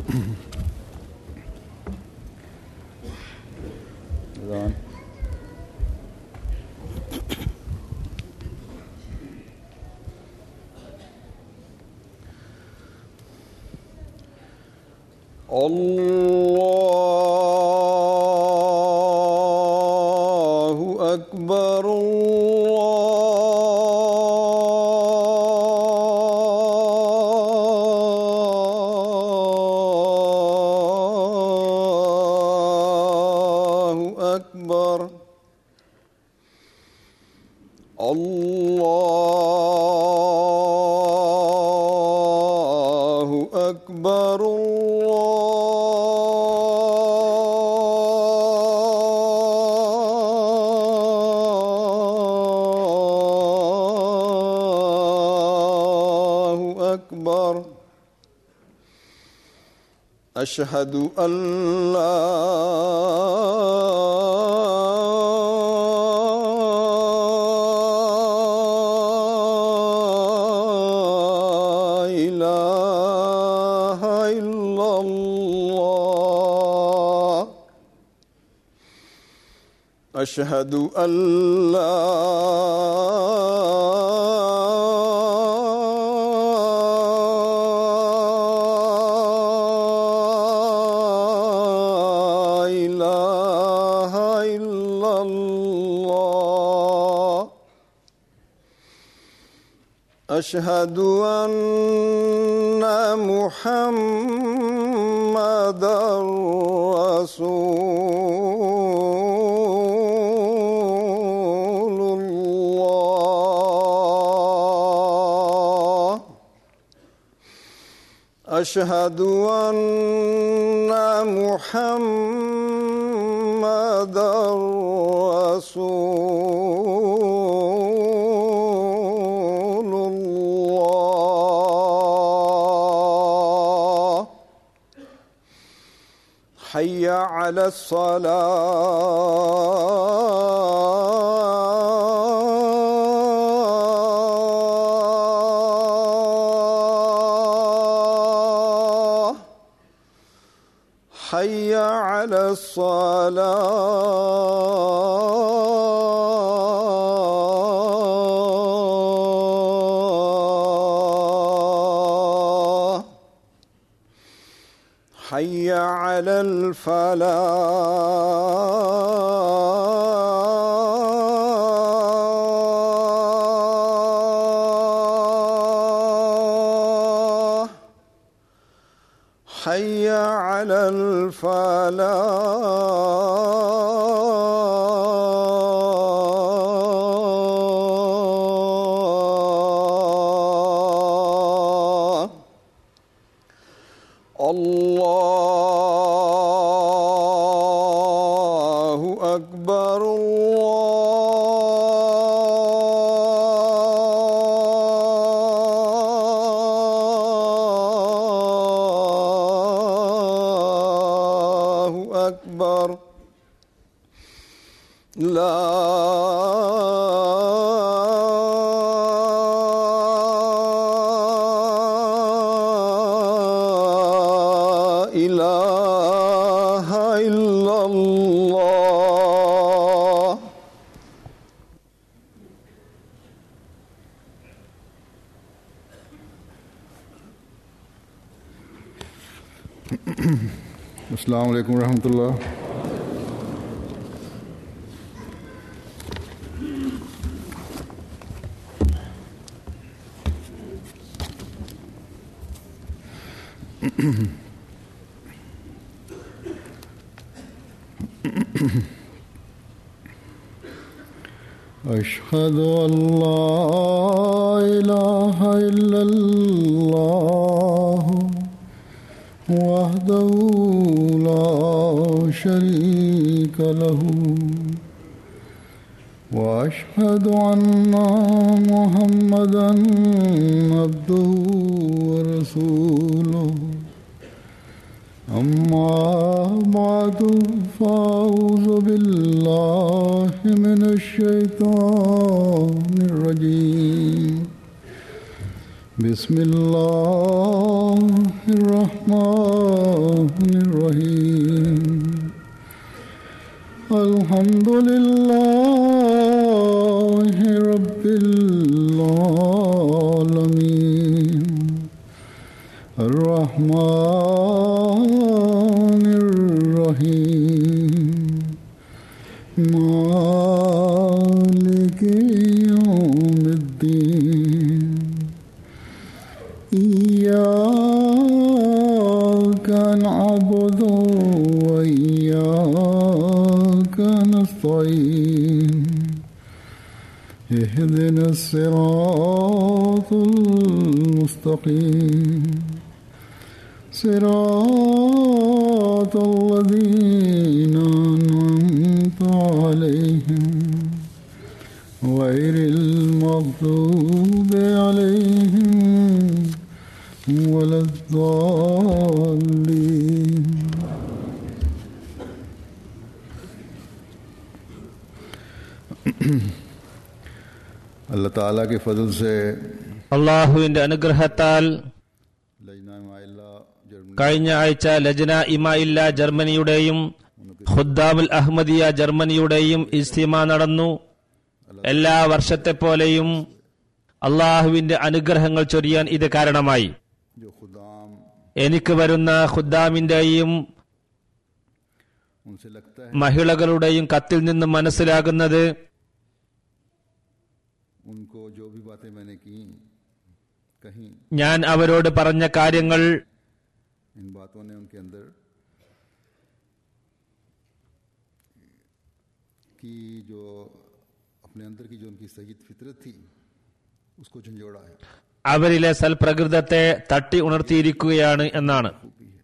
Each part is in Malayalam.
Is on. الله أكبر الله أكبر الله أكبر الله أكبر أشهد أن لا إله إلا الله أشهد أن لا إله إلا الله أشهد أن محمدا رسول الله أشهد أن محمدا رسول الله حي على الصلاة حي على الصلاة حي على الفلاح حي على الفلاح الله أكبر الله أكبر لا إله إلا الله अस्सलाम वालेकुम रहमतुल्लाह أشهد أن لا إله إلا الله وحده لا شريك له واشهد ان محمدا عبده ورسوله اما بعد فاعوذ بالله من الشيطان الرجيم بسم الله الرحمن الحمد لله رب العالمين الرحمن الرحيم مالك يوم الدين إياك نعبد وإياك نستعين اهدنا الصراط المستقيم صراط الذين أنعمت عليهم غير المغضوب عليهم ولا الضالين अल्लाह ताला के फजल से അള്ളാഹുവിന്റെ അനുഗ്രഹത്താൽ लजना माइला जर्मनी കഴിഞ്ഞ ആഴ്ച ലജ്ന ഇമായില്ല ജർമ്മനിയുടെയും ഖുദ്ദാമുൽ അഹമ്മദിയ ജർമ്മനിയുടെയും ഇസ്തിമ നടന്നു എല്ലാ വർഷത്തെ പോലെയും അള്ളാഹുവിന്റെ അനുഗ്രഹങ്ങൾ ചൊരിയാൻ ഇത് കാരണമായി जो खुदाम എനിക്ക് വരുന്ന ഖുദ്ദാമിന്റെയും उनसे लगता है മഹിളകളുടെയും കത്തിൽ നിന്ന് മനസ്സിലാകുന്നത് उनको जो भी बातें मैंने की कहीं ഞാൻ അവരോട് പറഞ്ഞ കാര്യങ്ങൾ इन बातों ने उनके अंदर की जो अपने अंदर की जो उनकी सही फितरत थी उसको झंझोड़ा है അവരിലെ സൽപ്രകൃതത്തെ തട്ടി ഉണർത്തിയിരിക്കുകയാണ് എന്നാണ് खूबी है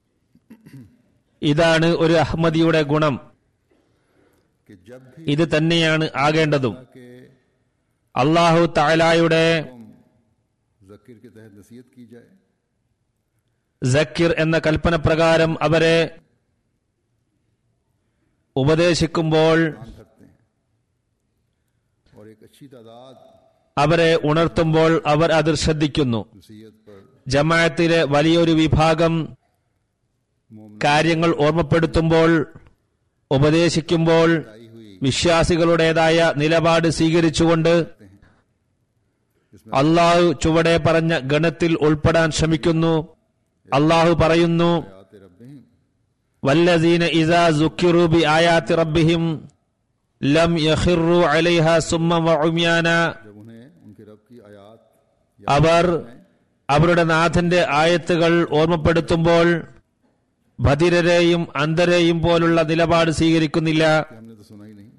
ഇതാണ് ഒരു അഹമ്മദിയുടെ ഗുണം कि जब भी ഇത് തന്നെയാണ് ആകേണ്ടതും के അള്ളാഹു താലായുടെ जकीर के तहत नसीहत की जाए ജക്കിർ എന്ന കൽപ്പന പ്രകാരം അവരെ ഉപദേശിക്കുമ്പോൾ काम करते हैं और एक अच्छी तादाद അവരെ ഉണർത്തുമ്പോൾ അവർ അത് ശ്രദ്ധിക്കുന്നു नसीहत पर ജമാഅത്തിലെ വലിയൊരു വിഭാഗം मोमन കാര്യങ്ങൾ ഓർമ്മപ്പെടുത്തുമ്പോൾ ഉപദേശിക്കുമ്പോൾ आई हुई വിശ്വാസികളുടേതായ നിലപാട് സ്വീകരിച്ചുകൊണ്ട് जिसमें അള്ളാഹു ചുവടെ പറഞ്ഞ ഗണത്തിൽ ഉൾപ്പെടാൻ ശ്രമിക്കുന്നു അള്ളാഹു പറയുന്നു आते रब्बिहिम വല്ലദീന ഇസാ സുക്കിറു ബി ആയാത്തി റബ്ബിഹിം ലം യഖിറു അലൈഹ സുമ്മ വഉമ്യാന जब उन्हें उनके रब की आयात അവർ അവരുടെ നാഥന്റെ ആയത്തുകൾ ഓർമ്മപ്പെടുത്തുമ്പോൾ ഭതിരരെയും അന്ധരെയും പോലുള്ള നിലപാട് സ്വീകരിക്കുന്നില്ല कि हमने तो सुना ही नहीं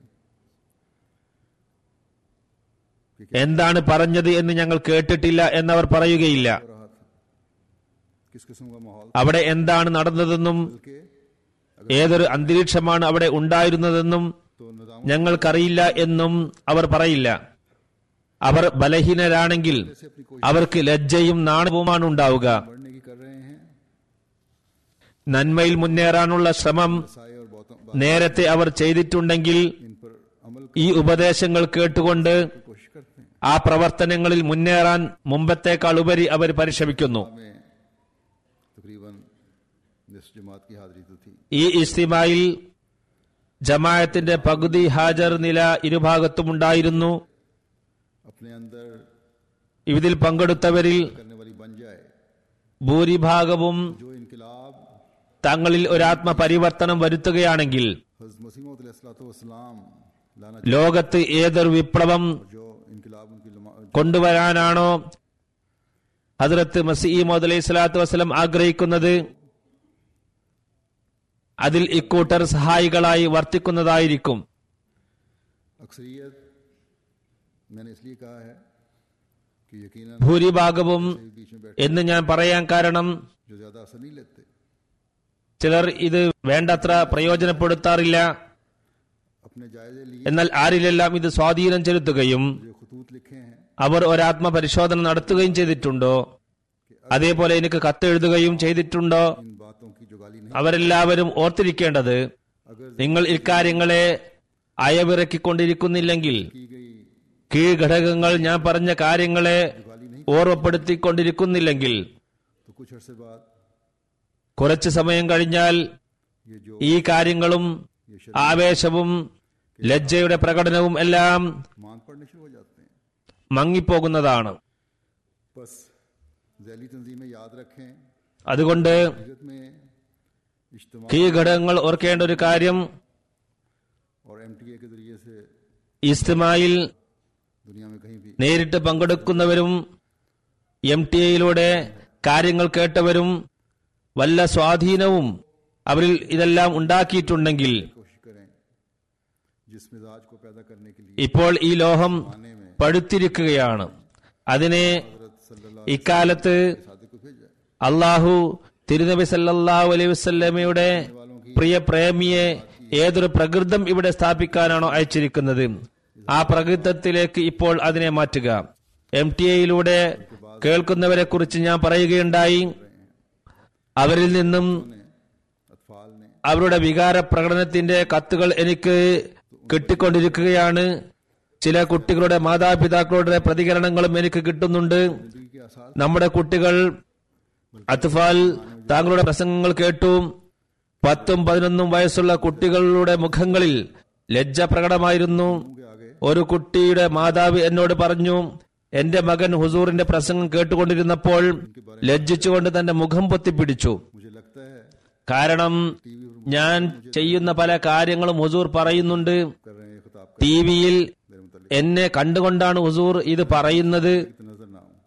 എന്താണ് പറഞ്ഞത് എന്ന് ഞങ്ങൾ കേട്ടിട്ടില്ല എന്നവർ പറയുകയില്ല हो रहा था किस किस्म का माहौल അവിടെ എന്താണ് നടന്നതെന്നും के ഏതൊരു അന്തരീക്ഷമാണ് അവിടെ ഉണ്ടായിരുന്നതെന്നും तो निजाम ഞങ്ങൾക്കറിയില്ല എന്നും അവർ പറയില്ല അവർ ബലഹീനരാണെങ്കിൽ से अपनी कोशिश അവർക്ക് ലജ്ജയും നാണവുമാണ് ഉണ്ടാവുക बढ़ने की कर रहे हैं നന്മയിൽ മുന്നേറാനുള്ള ശ്രമം साय और बातों നേരത്തെ അവർ ചെയ്തിട്ടുണ്ടെങ്കിൽ इन पर अमल ഈ ഉപദേശങ്ങൾ കേട്ടുകൊണ്ട് की कोशिश करते हैं ആ പ്രവർത്തനങ്ങളിൽ മുന്നേറാൻ മുമ്പത്തേക്കാൾ ഉപരി അവർ പരിശ്രമിക്കുന്നു में तकरीबन निस जमात की हाजिरी तो थी ഈ ഇസ്തിമായിൽ ജമായത്തിന്റെ പകുതി ഹാജർ നില ഇരുഭാഗത്തും ഉണ്ടായിരുന്നു अपने अंदर ഇതിൽ പങ്കെടുത്തവരിൽ करने वाली बन जाए ഭൂരിഭാഗവും जो इनकलाब തങ്ങളിൽ ഒരാത്മ പരിവർത്തനം വരുത്തുകയാണെങ്കിൽ हजरत मसीम लाना ലോകത്ത് ഏതൊരു വിപ്ലവം जो इनकलाब उनकी लमा- കൊണ്ടുവരാനാണോ ഹദ്രത്ത് മസീമോദ് അലൈഹി സ്വലാത്തു വസ്ലം ആഗ്രഹിക്കുന്നത് അതിൽ ഇക്കൂട്ടർ സഹായികളായി വർത്തിക്കുന്നതായിരിക്കും अक्सरियत मैंने इसलिए कहा है कि यकीनन ഭൂരിഭാഗവും बीच में बैठे എന്ന് ഞാൻ പറയാൻ കാരണം जो ज्यादा असर नहीं लेते ചിലർ ഇത് വേണ്ടത്ര പ്രയോജനപ്പെടുത്താറില്ല अपने जायजे लिए എന്നാൽ ആരിലെല്ലാം ഇത് സ്വാധീനം ചെലുത്തുകയും जो खतूत लिखे हैं അവർ ഒരാത്മ പരിശോധന നടത്തുകയും ചെയ്തിട്ടുണ്ടോ അതേപോലെ എനിക്ക് കത്തെഴുതുകയും ചെയ്തിട്ടുണ്ടോ इन बातों की जो गाली नहीं അവരെല്ലാവരും ഓർത്തിരിക്കേണ്ടത് अगर നിങ്ങൾ ഇക്കാര്യങ്ങളെ അയവിറക്കിക്കൊണ്ടിരിക്കുന്നില്ലെങ്കിൽ की गई കീഴ്ഘടകങ്ങൾ ഞാൻ പറഞ്ഞ കാര്യങ്ങളെ गाली नहीं ഓർമ്മപ്പെടുത്തിക്കൊണ്ടിരിക്കുന്നില്ലെങ്കിൽ तो कुछ अरसे बाद കുറച്ചു സമയം കഴിഞ്ഞാൽ ये जो ഈ കാര്യങ്ങളും ആവേശവും ലജ്ജയുടെ പ്രകടനവും എല്ലാം मांग पड़ने शुरू हो जाते हैं മങ്ങിപ്പോകുന്നതാണ് बस जैली तंजीमें याद रखें അതുകൊണ്ട് जगत में इज्तमा ഈ ഘടകങ്ങൾ ഓർക്കേണ്ട ഒരു കാര്യം और एम के जरिए से ഇസ്തിമായിൽ दुनिया में कहीं भी നേരിട്ട് പങ്കെടുക്കുന്നവരും എം ടി എയിലൂടെ കാര്യങ്ങൾ കേട്ടവരും വല്ല സ്വാധീനവും അവരിൽ ഇതെല്ലാം ഉണ്ടാക്കിയിട്ടുണ്ടെങ്കിൽ कोशिश करें जिस मिजाज को पैदा करने के लिए ഇപ്പോൾ ഈ ലോകം आने में പടുത്തിരിക്കുകയാണ് അതിനെ हजरत सल्लल्लाहु ഇക്കാലത്ത് अलैहि वसल्लम को भेजा അള്ളാഹു തിരുനബി സല്ലല്ലാഹു അലൈഹി വസല്ലമയുടെ പ്രിയ പ്രേമിയെ ഏതൊരു പ്രകൃതം ഇവിടെ സ്ഥാപിക്കാനാണോ അയച്ചിരിക്കുന്നത് ആ പ്രകൃതത്തിലേക്ക് ഇപ്പോൾ അതിനെ മാറ്റുക എം ടി എയിലൂടെ കേൾക്കുന്നവരെ കുറിച്ച് ഞാൻ പറയുകയുണ്ടായി അവരിൽ നിന്നും अतफाल ने അവരുടെ വികാര പ്രകടനത്തിന്റെ കത്തുകൾ എനിക്ക് കിട്ടിക്കൊണ്ടിരിക്കുകയാണ് ചില കുട്ടികളുടെ മാതാപിതാക്കളുടെ പ്രതികരണങ്ങളും എനിക്ക് കിട്ടുന്നുണ്ട് जिंदगी के आसार നമ്മുടെ കുട്ടികൾ അത്ഫാൽ താങ്കളുടെ പ്രസംഗങ്ങൾ കേട്ടു പത്തും പതിനൊന്നും വയസ്സുള്ള കുട്ടികളുടെ മുഖങ്ങളിൽ ലജ്ജ പ്രകടമായിരുന്നു के आगे ഒരു കുട്ടിയുടെ മാതാവ് എന്നോട് പറഞ്ഞു എന്റെ മകൻ ഹുസൂറിന്റെ പ്രസംഗം കേട്ടുകൊണ്ടിരുന്നപ്പോൾ ലജ്ജിച്ചുകൊണ്ട് തന്റെ മുഖം പൊത്തിപ്പിടിച്ചു मुझे लगता है കാരണം ഞാൻ ചെയ്യുന്ന പല കാര്യങ്ങളും ഹുസൂർ പറയുന്നുണ്ട് कर रहे हैं खिताब कर ടി വിയിൽ मेरे मुतालिक എന്നെ കണ്ടുകൊണ്ടാണ് हुजूर ഇത് പറയുന്നത് तो नजर ना आऊं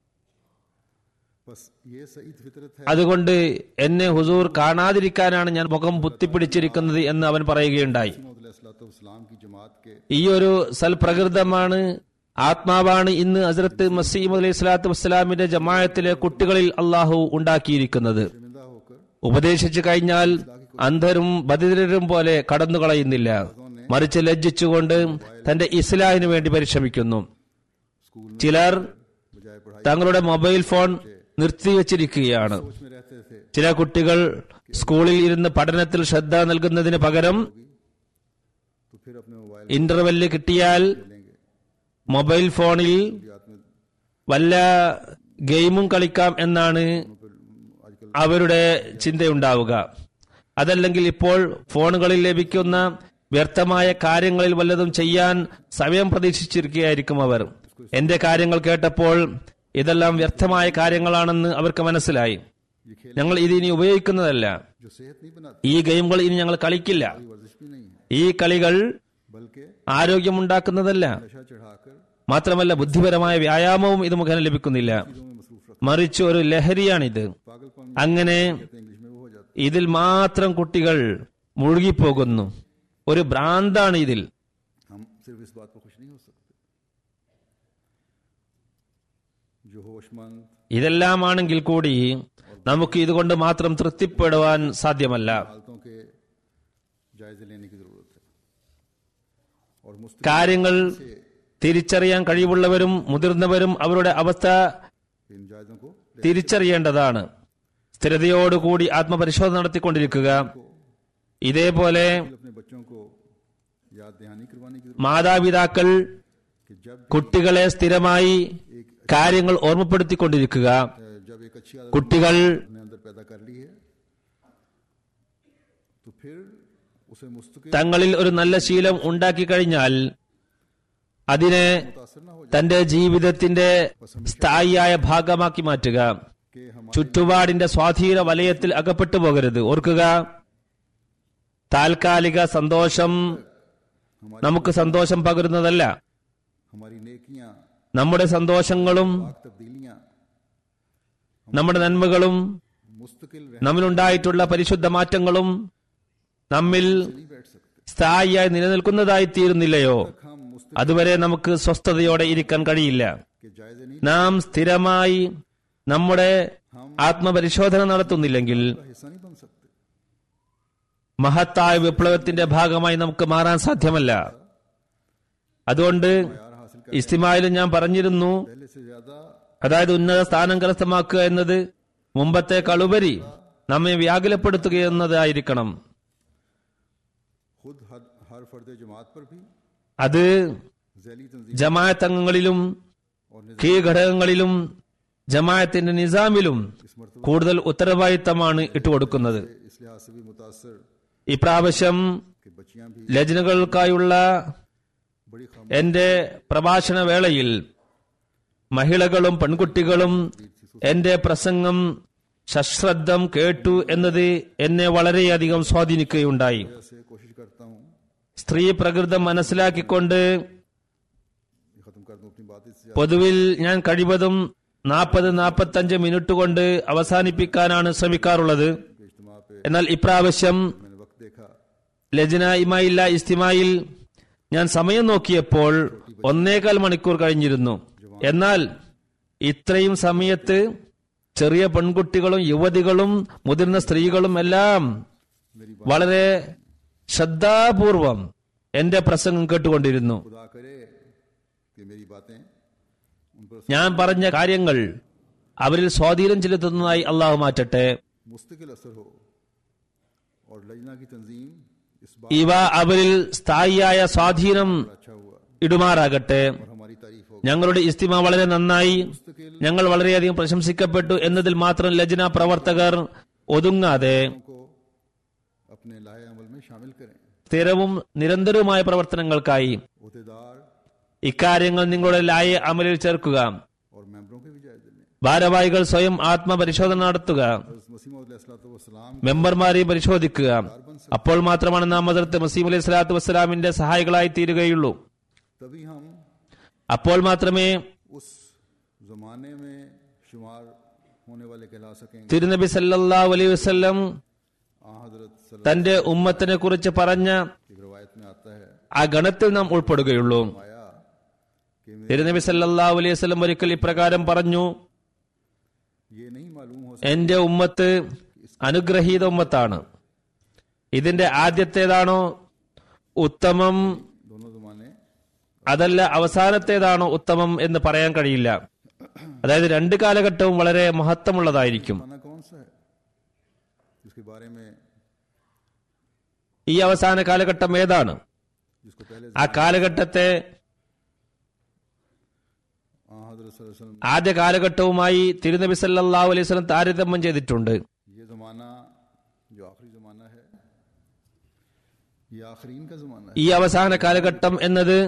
बस ये सही फितरत है അതുകൊണ്ട് എന്നെ ഹുസൂർ കാണാതിരിക്കാനാണ് ഞാൻ മുഖം പുത്തിപ്പിടിച്ചിരിക്കുന്നത് എന്ന് അവൻ പറയുകയുണ്ടായി इस्लाम की जमात के ഈ ഒരു സൽപ്രകൃതമാണ് ആത്മാവാണ് ഇന്ന് ഹസ്രത്ത് മസീം അലൈഹി സ്വലാത്തു വസ്സലാമിന്റെ ജമായത്തിലെ കുട്ടികളിൽ അള്ളാഹു ഉണ്ടാക്കിയിരിക്കുന്നത് शर्मिंदा होकर ഉപദേശിച്ചു കഴിഞ്ഞാൽ അന്ധരും ബധിരരും പോലെ കടന്നു കളയുന്നില്ല മറിച്ച് ലജ്ജിച്ചുകൊണ്ട് തന്റെ ഇസ്ലാഹിനു വേണ്ടി പരിശ്രമിക്കുന്നു स्कूल ചിലർ बजाय पढ़ाई തങ്ങളുടെ മൊബൈൽ ഫോൺ നിർത്തിവച്ചിരിക്കുകയാണ് सोच में रहते थे ചില കുട്ടികൾ സ്കൂളിൽ ഇരുന്ന് പഠനത്തിൽ ശ്രദ്ധ നൽകുന്നതിന് പകരം तो फिर अपने मोबाइल ഇന്റർവെല്ല് കിട്ടിയാൽ लेंगे മൊബൈൽ ഫോണിൽ याद में വല്ല ഗെയിമും കളിക്കാം എന്നാണ് फिर आजकल അവരുടെ ചിന്തയുണ്ടാവുക അതല്ലെങ്കിൽ ഇപ്പോൾ ഫോണുകളിൽ ലഭിക്കുന്ന വ്യർത്ഥമായ കാര്യങ്ങളിൽ വല്ലതും ചെയ്യാൻ സമയം പ്രതീക്ഷിച്ചിരിക്കുകയായിരിക്കും അവർ എന്റെ കാര്യങ്ങൾ കേട്ടപ്പോൾ ഇതെല്ലാം വ്യർത്ഥമായ കാര്യങ്ങളാണെന്ന് അവർക്ക് മനസ്സിലായി ये खेल ഞങ്ങൾ ഇത് ഇനി ഉപയോഗിക്കുന്നതല്ല जो सेहत नहीं बनाती ഈ ഗെയിമുകൾ ഇനി ഞങ്ങൾ കളിക്കില്ല वर्जिश भी नहीं है ഈ കളികൾ बल्कि आരോഗ്യമുണ്ടാക്കുന്നതല്ല नशा चढ़ाकर മാത്രമല്ല ബുദ്ധിപരമായ വ്യായാമവും ഇത് മുഖേന ലഭിക്കുന്നില്ല चीजों में मसरूफ रखते മറിച്ച് ഒരു ലഹരിയാണിത് पागलपन അങ്ങനെ कहते हैं इंग्लिश में वो हो जाता ഇതിൽ മാത്രം കുട്ടികൾ മുഴുകിപ്പോകുന്നു ഒരു ഭ്രാന്താണ് ഇതിൽ है हम सिर्फ इस बात पर खुश नहीं हो सकते जो होशमंद ഇതെല്ലാമാണെങ്കിൽ കൂടി നമുക്ക് ഇതുകൊണ്ട് മാത്രം തൃപ്തിപ്പെടുവാൻ സാധ്യമല്ല हालतों के जायजे लेने की जरूरत है और मुस्तकिल കാര്യങ്ങൾ തിരിച്ചറിയാൻ കഴിവുള്ളവരും മുതിർന്നവരും അവരുടെ അവസ്ഥ इन जायजों को തിരിച്ചറിയേണ്ടതാണ് സ്ഥിരതയോടുകൂടി ആത്മപരിശോധന നടത്തിക്കൊണ്ടിരിക്കുക ഇതേപോലെ अपने बच्चों को याद दहानी करवाने की മാതാപിതാക്കൾ जरूरत कि जब കുട്ടികളെ സ്ഥിരമായി കാര്യങ്ങൾ ഓർമ്മപ്പെടുത്തിക്കൊണ്ടിരിക്കുക जब एक अच्छी आदत കുട്ടികൾ अपने अंदर पैदा कर ली है तो फिर उसे मुस्तकिल തങ്ങളിൽ ഒരു നല്ല ശീലം ഉണ്ടാക്കി കഴിഞ്ഞാൽ അതിനെ मुतासर ना हो തന്റെ ജീവിതത്തിന്റെ സ്ഥായിയായ ഭാഗമാക്കി മാറ്റുക जाए कि हम ചുറ്റുപാടിന്റെ സ്വാധീന വലയത്തിൽ അകപ്പെട്ടു പോകരുത് ഓർക്കുക താൽക്കാലിക സന്തോഷം നമുക്ക് സന്തോഷം പകരുന്നതല്ല हमारी नेकियां നമ്മുടെ സന്തോഷങ്ങളും पाक तब्दीलियां നമ്മുടെ നന്മകളും मुस्तकिल रह നമ്മിലുണ്ടായിട്ടുള്ള പരിശുദ്ധ മാറ്റങ്ങളും നമ്മിൽ नहीं बैठ सकते സ്ഥായിയായി നിലനിൽക്കുന്നതായി തീരുന്നില്ലയോ हम मुस्तकिल അതുവരെ നമുക്ക് സ്വസ്ഥതയോടെ ഇരിക്കാൻ കഴിയില്ല के जायजे नहीं നാം സ്ഥിരമായി നമ്മുടെ ആത്മപരിശോധന നടത്തുന്നില്ലെങ്കിൽ का हिस्सा नहीं बन सकते മഹത്തായ വിപ്ലവത്തിന്റെ ഭാഗമായി നമുക്ക് മാറാൻ സാധ്യമല്ല അതുകൊണ്ട് यार हासिल कर ഇസ്തിമായിലും ഞാൻ പറഞ്ഞിരുന്നു पहले से ज्यादा അതായത് ഉന്നത സ്ഥാനം കരസ്ഥമാക്കുക എന്നത് മുമ്പത്തേക്കാളുപരി നമ്മെ വ്യാകുലപ്പെടുത്തുകയെന്നതായിരിക്കണം खुद हर, हर फर्द जमात पर भी അത് जैली तंजीम ജമാഅത്ത് അംഗങ്ങളിലും और निज़ाम കീഴ്ഘടകങ്ങളിലും ജമാഅത്തിന്റെ നിസാമിലും इस मरतबा കൂടുതൽ ഉത്തരവാദിത്തമാണ് ഇട്ടുകൊടുക്കുന്നത് इस लिहाज से भी मुतासर ഇപ്രാവശ്യം कि बच्चियां भी ലജ്നകൾക്കായുള്ള बड़ी खाम എന്റെ പ്രഭാഷണ വേളയിൽ മഹിളകളും പെൺകുട്ടികളും എന്റെ പ്രസംഗം സശ്രദ്ധം കേട്ടു എന്നത് എന്നെ വളരെയധികം സ്വാധീനിക്കുകയുണ്ടായി से कोशिश करता हूँ സ്ത്രീ പ്രകൃതം മനസ്സിലാക്കിക്കൊണ്ട് ये खत्म कर दूँ अपनी बात इससे പൊതുവിൽ ഞാൻ കഴിവതും നാൽപ്പത് നാൽപ്പത്തഞ്ച് മിനിറ്റ് കൊണ്ട് അവസാനിപ്പിക്കാനാണ് ശ്രമിക്കാറുള്ളത് इज्तमा पे എന്നാൽ ഇപ്രാവശ്യം मैंने वक्त देखा ലജ്ന ഇമായില്ല ഇസ്തിമായിൽ ഞാൻ സമയം നോക്കിയപ്പോൾ ഒന്നേകാൽ മണിക്കൂർ കഴിഞ്ഞിരുന്നു എന്നാൽ ഇത്രയും സമയത്ത് ചെറിയ പെൺകുട്ടികളും യുവതികളും മുതിർന്ന സ്ത്രീകളും എല്ലാം വളരെ ശ്രദ്ധാപൂർവം എന്റെ പ്രസംഗം കേട്ടുകൊണ്ടിരുന്നു खुदा करे कि मेरी बातें उन पर ഞാൻ പറഞ്ഞ കാര്യങ്ങൾ അവരിൽ സ്വാധീനം ചെലുത്തുന്നതായി അള്ളാഹു മാറ്റട്ടെ मुस्तकिल असर हो और लजना की तंजीम इस बात ഇവ അവരിൽ സ്ഥായിയായ സ്വാധീനം पर अच्छा हुआ ഇടുമാറാകട്ടെ और हमारी तारीफ हो ഞങ്ങളുടെ ഇസ്തിമ വളരെ നന്നായി ഞങ്ങൾ വളരെയധികം പ്രശംസിക്കപ്പെട്ടു എന്നതിൽ മാത്രം ലജ്ന പ്രവർത്തകർ ഒതുങ്ങാതെ को अपने लाए अमल में शामिल करें സ്ഥിരവും നിരന്തരവുമായ പ്രവർത്തനങ്ങൾക്കായി अहदेदार ഇക്കാര്യങ്ങൾ നിങ്ങളുടെ ലായ അമലിൽ ചേർക്കുക और मेंबरों के भी जायजे लें ഭാരവാഹികൾ സ്വയം ആത്മപരിശോധന നടത്തുക मसीम മെമ്പർമാരെ പരിശോധിക്കുക അപ്പോൾ മാത്രമാണ് നാം ഹസരത്ത് മസീം അലൈഹി സ്വലാത്തു വസ്സലാമിന്റെ സഹായികളായി തീരുകയുള്ളൂ तभी हम അപ്പോൾ മാത്രമേ उस जमाने में शुमार होने वाले कहला सकेंगे തിരുനബി സല്ലല്ലാഹു അലൈഹി വസല്ലം आ हजरत सल्लल्लाहु തന്റെ ഉമ്മത്തിനെ കുറിച്ച് പറഞ്ഞ की रवायत में आता है ആ ഗണത്തിൽ നാം ഉൾപ്പെടുകയുള്ളൂ आया कि मैं തിരുനബി സല്ലല്ലാഹു അലൈഹി വസല്ലം ഒരിക്കൽ ഇപ്രകാരം പറഞ്ഞു ये नहीं मालूम हो എന്റെ ഉമ്മത്ത് അനുഗ്രഹീത ഉമ്മത്താണ് ഇതിന്റെ ആദ്യത്തേതാണോ ഉത്തമം दोनों जमाने അതല്ല അവസാനത്തേതാണോ ഉത്തമം എന്ന് പറയാൻ കഴിയില്ല അതായത് രണ്ട് കാലഘട്ടവും വളരെ മഹത്വമുള്ളതായിരിക്കും खाना कौन सा है जिसके बारे में ഈ അവസാന കാലഘട്ടം ഏതാണ് जिसको पहले ആ കാലഘട്ടത്തെ आ हजरत सल्लल्लाहु अलैहि वसल्लम ആദ്യ കാലഘട്ടവുമായി തിരുനബി സല്ലല്ലാഹു അലൈഹി വസല്ലം താരതമ്യം ചെയ്തിട്ടുണ്ട് ये जमाना जो आखिरी जमाना है ये आखरीन का जमाना है ഈ അവസാന കാലഘട്ടം എന്നത്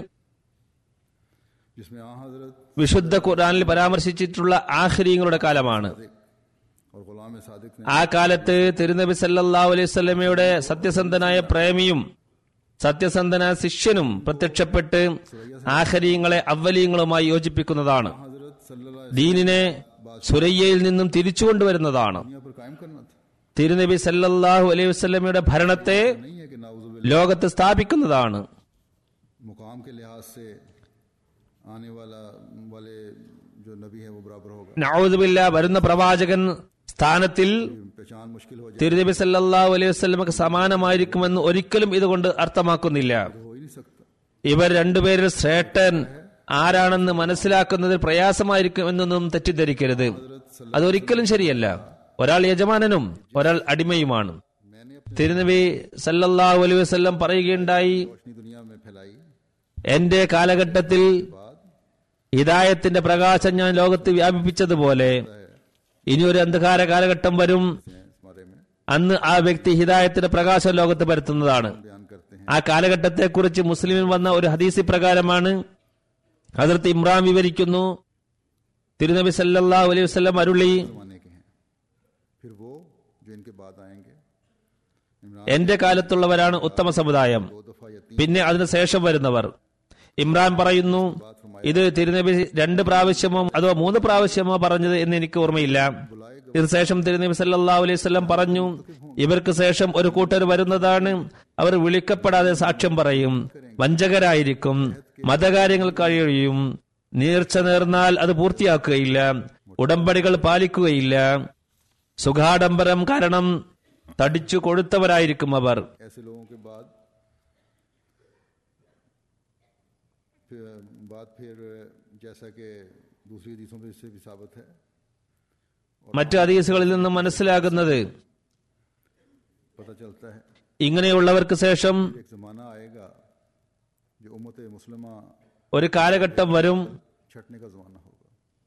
जिसमें आ हजरत വിശുദ്ധ ഖുർആനിൽ പരാമർശിച്ചിട്ടുള്ള ആഹ്രീങ്ങളുടെ കാലമാണ് और गुलाम सादिक ने ആ കാലത്ത് തിരുനബി സല്ലല്ലാഹു അലൈഹി സ്വലമയുടെ സത്യസന്ധനായ പ്രേമിയും സത്യസന്ധനായ ശിഷ്യനും പ്രത്യക്ഷപ്പെട്ട് ആഹരീങ്ങളെ അവലീങ്ങളുമായി യോജിപ്പിക്കുന്നതാണ് हजरत सल्लल्लाहु अलैहि ദീനിനെ സുരയ്യയിൽ നിന്നും തിരിച്ചു കൊണ്ടുവരുന്നതാണ് दुनिया पर कायम करना था തിരുനബി സല്ലല്ലാഹു അലൈഹി വസല്ലമയുടെ ഭരണത്തെ नहीं है कि नाउजुबिल्लाह ലോകത്ത് സ്ഥാപിക്കുന്നതാണ് मुकाम के लिहाज से आने वाला वाले जो नबी है वो बराबर होगा നഔദുബില്ല വരുന്ന പ്രവാചകൻ സ്ഥാനത്തിൽ पहचान मुश्किल हो जाए തിരുനബി സല്ലല്ലാഹു അലൈഹി വസല്ലമക്ക് സമാനമായിരിക്കുമെന്ന് ഒരിക്കലും ഇതുകൊണ്ട് അർത്ഥമാക്കുന്നില്ല हो ही नहीं सकता ഇവർ രണ്ടുപേരിൽ ശ്രേഷ്ഠൻ ആരാണെന്ന് മനസ്സിലാക്കുന്നതിൽ പ്രയാസമായിരിക്കും എന്നൊന്നും തെറ്റിദ്ധരിക്കരുത് അതൊരിക്കലും ശരിയല്ല ഒരാൾ യജമാനനും ഒരാൾ അടിമയുമാണ് मैंने अपनी തിരുനബി സല്ലല്ലാഹു അലൈഹി വസല്ലം പറയുകയുണ്ടായി रोशनी दुनिया में फैलाई എന്റെ കാലഘട്ടത്തിൽ बाद ഹിദായത്തിന്റെ പ്രകാശം ഞാൻ ലോകത്ത് വ്യാപിപ്പിച്ചതുപോലെ ഇനി ഒരു അന്ധകാര കാലഘട്ടം വരും हैं इस बारे में അന്ന് ആ വ്യക്തി ഹിദായത്തിന്റെ പ്രകാശം ലോകത്ത് പരത്തുന്നതാണ് बयान करते हैं ആ കാലഘട്ടത്തെക്കുറിച്ച് മുസ്ലിമിൽ വന്ന ഒരു ഹദീസി പ്രകാരമാണ് ഹജറത്ത് ഇമ്രാൻ വിവരിക്കുന്നു തിരുനബി സല്ലല്ലാഹു അലൈഹി വസല്ലം അരുളി जमाने के हैं फिर वो जो इनके बाद आएंगे इमरान എന്റെ കാലത്തുള്ളവരാണ് ഉത്തമ സമുദായം दो दफा या तीन പിന്നെ അതിനുശേഷം വരുന്നവർ ഇമ്രാൻ പറയുന്നു ഇത് തിരുനബി രണ്ട് പ്രാവശ്യമോ അതോ മൂന്ന് പ്രാവശ്യമോ പറഞ്ഞത് എന്ന് എനിക്ക് ഓർമ്മയില്ല ഇതിനുശേഷം തിരുനബി സല്ലല്ലാഹു അലൈഹി വസല്ലം പറഞ്ഞു ഇവർക്ക് ശേഷം ഒരു കൂട്ടർ വരുന്നതാണ് അവർ വിളിക്കപ്പെടാതെ സാക്ഷ്യം പറയും വഞ്ചകരായിരിക്കും മതകാര്യങ്ങൾ കഴിയും നീർച്ച നേർന്നാൽ അത് പൂർത്തിയാക്കുകയില്ല ഉടമ്പടികൾ പാലിക്കുകയില്ല സുഖാഡംബരം കാരണം തടിച്ചു കൊഴുത്തവരായിരിക്കും അവർ ऐसे लोगों के बाद फिर बात फिर जैसा कि दूसरी हदीसों में इससे भी साबित है മറ്റു ഹദീസുകളിൽ നിന്നും മനസ്സിലാകുന്നത് पता चलता है ഇങ്ങനെയുള്ളവർക്ക് ശേഷം एक जमाना आएगा जो उम्मत मुस्लिमा ഒരു കാലഘട്ടം വരും छटने का जमाना होगा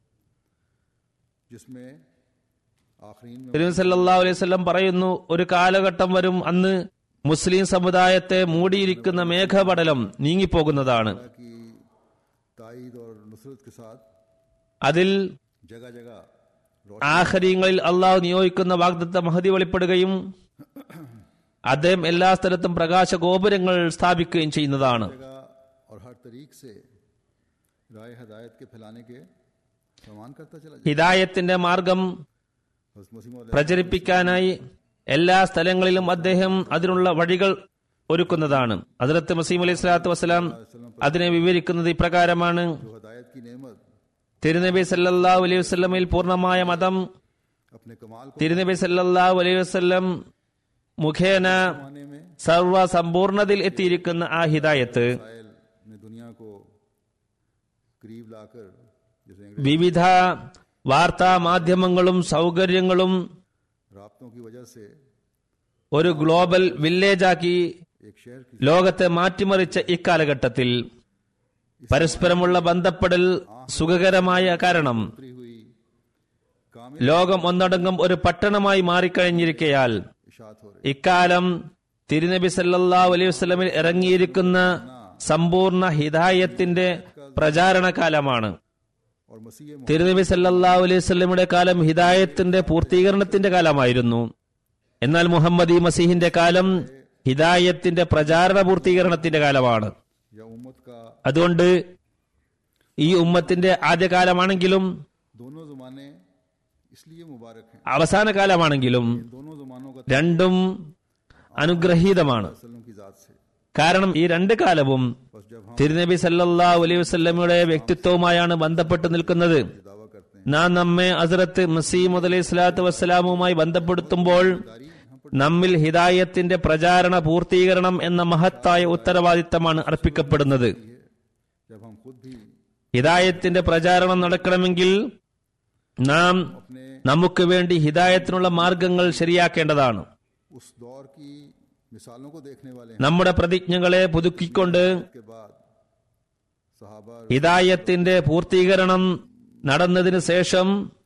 जिसमें आखरीन में തിരുവൻ സല്ലല്ലാഹു അലൈഹി വസല്ലം പറയുന്നു ഒരു കാലഘട്ടം വരും അന്ന് മുസ്ലിം സമുദായത്തെ മൂടിയിരിക്കുന്ന മേഘപടലം നീങ്ങിപ്പോകുന്നതാണ് की तायद और नुसरत के साथ അതിൽ जगह जगह ആഹരീങ്ങളിൽ അള്ളാഹു നിയോഗിക്കുന്ന വാഗ്ദത്ത മഹതി വെളിപ്പെടുകയും അദ്ദേഹം എല്ലാ സ്ഥലത്തും പ്രകാശ ഗോപുരങ്ങൾ സ്ഥാപിക്കുകയും ചെയ്യുന്നതാണ് जगह और हर तरीक से राय हदायत के फैलाने के समान करता चला जाए ഹിദായത്തിന്റെ മാർഗം हज़रत मसीह मौला പ്രചരിപ്പിക്കാനായി എല്ലാ സ്ഥലങ്ങളിലും അദ്ദേഹം അതിനുള്ള വഴികൾ ഒരുക്കുന്നതാണ് അതിലത്ത് മസീം അലൈഹി സ്വലാത്തു വസ്സലാം അതിനെ വിവരിക്കുന്നത് ഇപ്രകാരമാണ് जो हदायत की नेमत തിരുനബി സല്ലല്ലാഹു അലൈഹി വസല്ലമയിൽ പൂർണ്ണമായ മതം अपने कमाल को തിരുനബി സല്ലല്ലാഹു അലൈഹി വസല്ലം മുഖേന पाने में സർവ സമ്പൂർണതയിൽ എത്തിയിരിക്കുന്ന ആ ഹിദായത്ത് साइल ने दुनिया को करीब लाकर जैसे अंग्रेज വിവിധ വാർത്താ മാധ്യമങ്ങളും സൗകര്യങ്ങളും राबतों की वजह से ഒരു ഗ്ലോബൽ വില്ലേജാക്കി एक शहर की ലോകത്തെ മാറ്റിമറിച്ച ഇക്കാലഘട്ടത്തിൽ പരസ്പരമുള്ള ബന്ധപ്പെടൽ സുഖകരമായ കാരണം उतरी हुई कामिल ലോകം ഒന്നടങ്കം ഒരു പട്ടണമായി മാറിക്കഴിഞ്ഞിരിക്കയാൽ इशात हो रही ഇക്കാലം തിരുനബി സല്ലല്ലാഹു അലൈഹി വസല്ലമിൽ ഇറങ്ങിയിരിക്കുന്ന സമ്പൂർണ്ണ ഹിദായത്തിന്റെ പ്രചാരണ കാലമാണ് और मसीह തിരുനബി സല്ലല്ലാഹു അലൈഹി വസല്ലമയുടെ കാലം ഹിദായത്തിന്റെ പൂർത്തീകരണത്തിന്റെ കാലമായിരുന്നു എന്നാൽ മുഹമ്മദ് ഈ മസീഹിന്റെ കാലം ഹിദായത്തിന്റെ പ്രചാരണ പൂർത്തീകരണത്തിന്റെ കാലമാണ് या उम्मत का അതുകൊണ്ട് ഈ ഉമ്മത്തിന്റെ ആദ്യകാലമാണെങ്കിലും दोनों जुमाने इसलिए मुबारक हैं അവസാന കാലമാണെങ്കിലും दोनों जुमानों का രണ്ടും അനുഗ്രഹീതമാണ് वसल्लम की जात से കാരണം ഈ രണ്ട് കാലവും बस जब हम തിരുനബി സല്ലല്ലാഹു അലൈഹി വസല്ലമയുടെ വ്യക്തിത്വവുമായാണ് ബന്ധപ്പെട്ട് നിൽക്കുന്നത് दावा करते हैं നാം നമ്മെ ഹസ്രത്ത് മസീമദ് അലൈഹി സ്വലാത്തു വസ്സലാമുമായി ബന്ധപ്പെടുത്തുമ്പോൾ നമ്മിൽ ഹിദായത്തിന്റെ പ്രചാരണ പൂർത്തീകരണം എന്ന മഹത്തായ ഉത്തരവാദിത്തമാണ് അർപ്പിക്കപ്പെടുന്നത് जब हम खुद भी ഹിദായത്തിന്റെ പ്രചാരണം നടക്കണമെങ്കിൽ നാം अपने നമുക്ക് വേണ്ടി ഹിദായത്തിനുള്ള മാർഗങ്ങൾ ശരിയാക്കേണ്ടതാണ് उस दौर की मिसालों को देखने वाले हैं നമ്മുടെ പ്രതിജ്ഞകളെ പുതുക്കിക്കൊണ്ട് के बाद सहाबा ഹിദായത്തിന്റെ പൂർത്തീകരണം നടന്നതിന് ശേഷം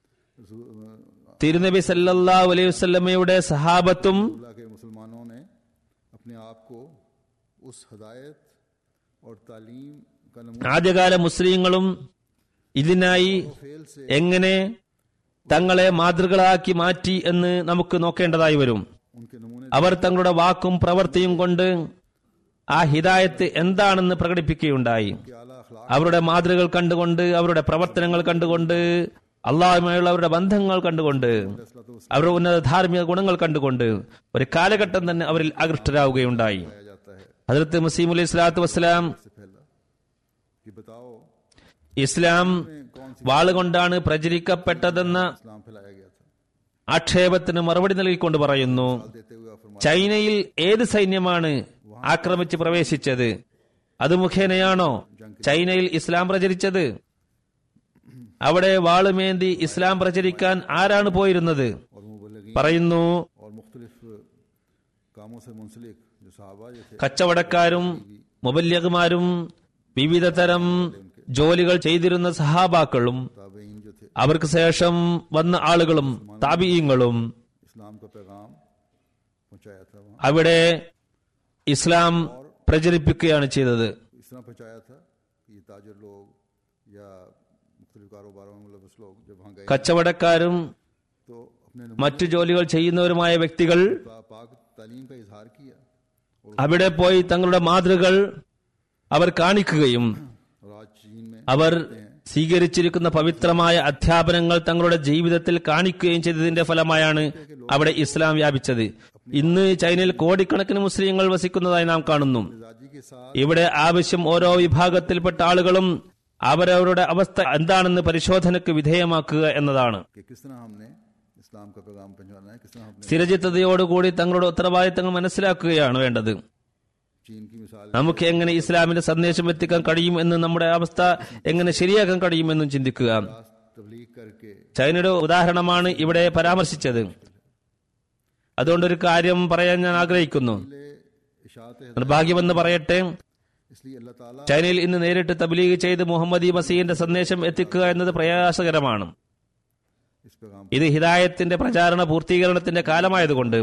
തിരുനബി സല്ലല്ലാഹു അലൈഹി വസല്ലമയുടെ സഹാബത്തും अल्लाह के मुसलमानों ने अपने आप को उस हदायत और तालीम का नमूना ആദ്യകാല മുസ്ലിങ്ങളും ഇതിനായി फेल से എങ്ങനെ തങ്ങളെ മാതൃകളാക്കി മാറ്റി എന്ന് നമുക്ക് നോക്കേണ്ടതായി വരും उनके नमूने അവർ തങ്ങളുടെ വാക്കും പ്രവൃത്തിയും കൊണ്ട് ആ ഹിദായത്ത് എന്താണെന്ന് പ്രകടിപ്പിക്കുകയുണ്ടായി के आला अखलाक അവരുടെ മാതൃകൾ കണ്ടുകൊണ്ട് അവരുടെ പ്രവർത്തനങ്ങൾ കണ്ടുകൊണ്ട് അള്ളാഹുമായുള്ള അവരുടെ ബന്ധങ്ങൾ കണ്ടുകൊണ്ട് അവരുടെ ഉന്നത ധാർമ്മിക ഗുണങ്ങൾ കണ്ടുകൊണ്ട് ഒരു കാലഘട്ടം തന്നെ അവരിൽ ആകൃഷ്ടരാവുകയുണ്ടായി पाया जाता है ഹജറത്ത് മസീം അലൈഹി സ്വലാത്തു വസ്സലാം से पहला कि बताओ ഇസ്ലാം വാളുകൊണ്ടാണ് പ്രചരിക്കപ്പെട്ടതെന്ന इस्लाम फैलाया गया था ആക്ഷേപത്തിന് മറുപടി നൽകിക്കൊണ്ട് പറയുന്നു देते हुए आप फरमाया ചൈനയിൽ ഏത് സൈന്യമാണ് ആക്രമിച്ച് പ്രവേശിച്ചത് അത് മുഖേനയാണോ ചൈനയിൽ ഇസ്ലാം പ്രചരിച്ചത് അവിടെ വാളുമേന്തി ഇസ്ലാം പ്രചരിക്കാൻ ആരാണ് പോയിരുന്നത് और मुबलगी പറയുന്നു और मुख्तलिफ कामों से मुंसलिक जो साहबा जो थे കച്ചവടക്കാരും മുബല്യകുമാരും വിവിധ തരം ജോലികൾ ചെയ്തിരുന്ന സഹാബാക്കളും ताबेइन जो थे അവർക്ക് ശേഷം വന്ന ആളുകളും താബിയങ്ങളും इस्लाम का पैगाम पहुंचाया था वहाँ അവിടെ ഇസ്ലാം പ്രചരിപ്പിക്കുകയാണ് ചെയ്തത് इस तरह पहुंचाया था कि ये ताजर लोग या मुख्तलिफ कारोबारों में मुलवस लोग जब वहाँ गए കച്ചവടക്കാരും तो अपने മറ്റു ജോലികൾ ചെയ്യുന്നവരുമായ വ്യക്തികൾ नबा पाक तालीम का इजहार किया അവിടെ പോയി തങ്ങളുടെ മാതൃകൾ അവർ കാണിക്കുകയും और आज चीन में അവർ സ്വീകരിച്ചിരിക്കുന്ന പവിത്രമായ അധ്യാപനങ്ങൾ തങ്ങളുടെ ജീവിതത്തിൽ കാണിക്കുകയും ചെയ്തതിന്റെ ഫലമായാണ് അവിടെ ഇസ്ലാം വ്യാപിച്ചത് ഇന്ന് ചൈനയിൽ കോടിക്കണക്കിന് മുസ്ലിങ്ങൾ വസിക്കുന്നതായി നാം കാണുന്നു मिजाजी के साथ ഇവിടെ ആവശ്യം ഓരോ വിഭാഗത്തിൽപ്പെട്ട ആളുകളും അവരവരുടെ അവസ്ഥ എന്താണെന്ന് പരിശോധനയ്ക്ക് വിധേയമാക്കുക എന്നതാണ് कि किस तरह हमने इस्लाम का पैगाम पहुंचाना है किस तरह हमने സ്ഥിരചിത്തതയോടുകൂടി തങ്ങളുടെ ഉത്തരവാദിത്തങ്ങൾ മനസ്സിലാക്കുകയാണ് വേണ്ടത് चीन की मिसाल നമുക്ക് എങ്ങനെ ഇസ്ലാമിന്റെ സന്ദേശം എത്തിക്കാൻ കഴിയും എന്ന് നമ്മുടെ അവസ്ഥ എങ്ങനെ ശരിയാക്കാൻ കഴിയുമെന്നും ചിന്തിക്കുക तबलीग करके ചൈനയുടെ ഉദാഹരണമാണ് ഇവിടെ പരാമർശിച്ചത് അതുകൊണ്ട് ഒരു കാര്യം പറയാൻ ഞാൻ ആഗ്രഹിക്കുന്നു इशात നിർഭാഗ്യമെന്ന് പറയട്ടെ इसलिए अल्लाह ताला ചൈനയിൽ ഇന്ന് നേരിട്ട് തബ്ലീഗ് ചെയ്ത് മുഹമ്മദ് മസീന്റെ സന്ദേശം എത്തിക്കുക എന്നത് പ്രയാസകരമാണ് इस पैगाम ഇത് ഹിദായത്തിന്റെ പ്രചാരണ പൂർത്തീകരണത്തിന്റെ കാലമായതുകൊണ്ട്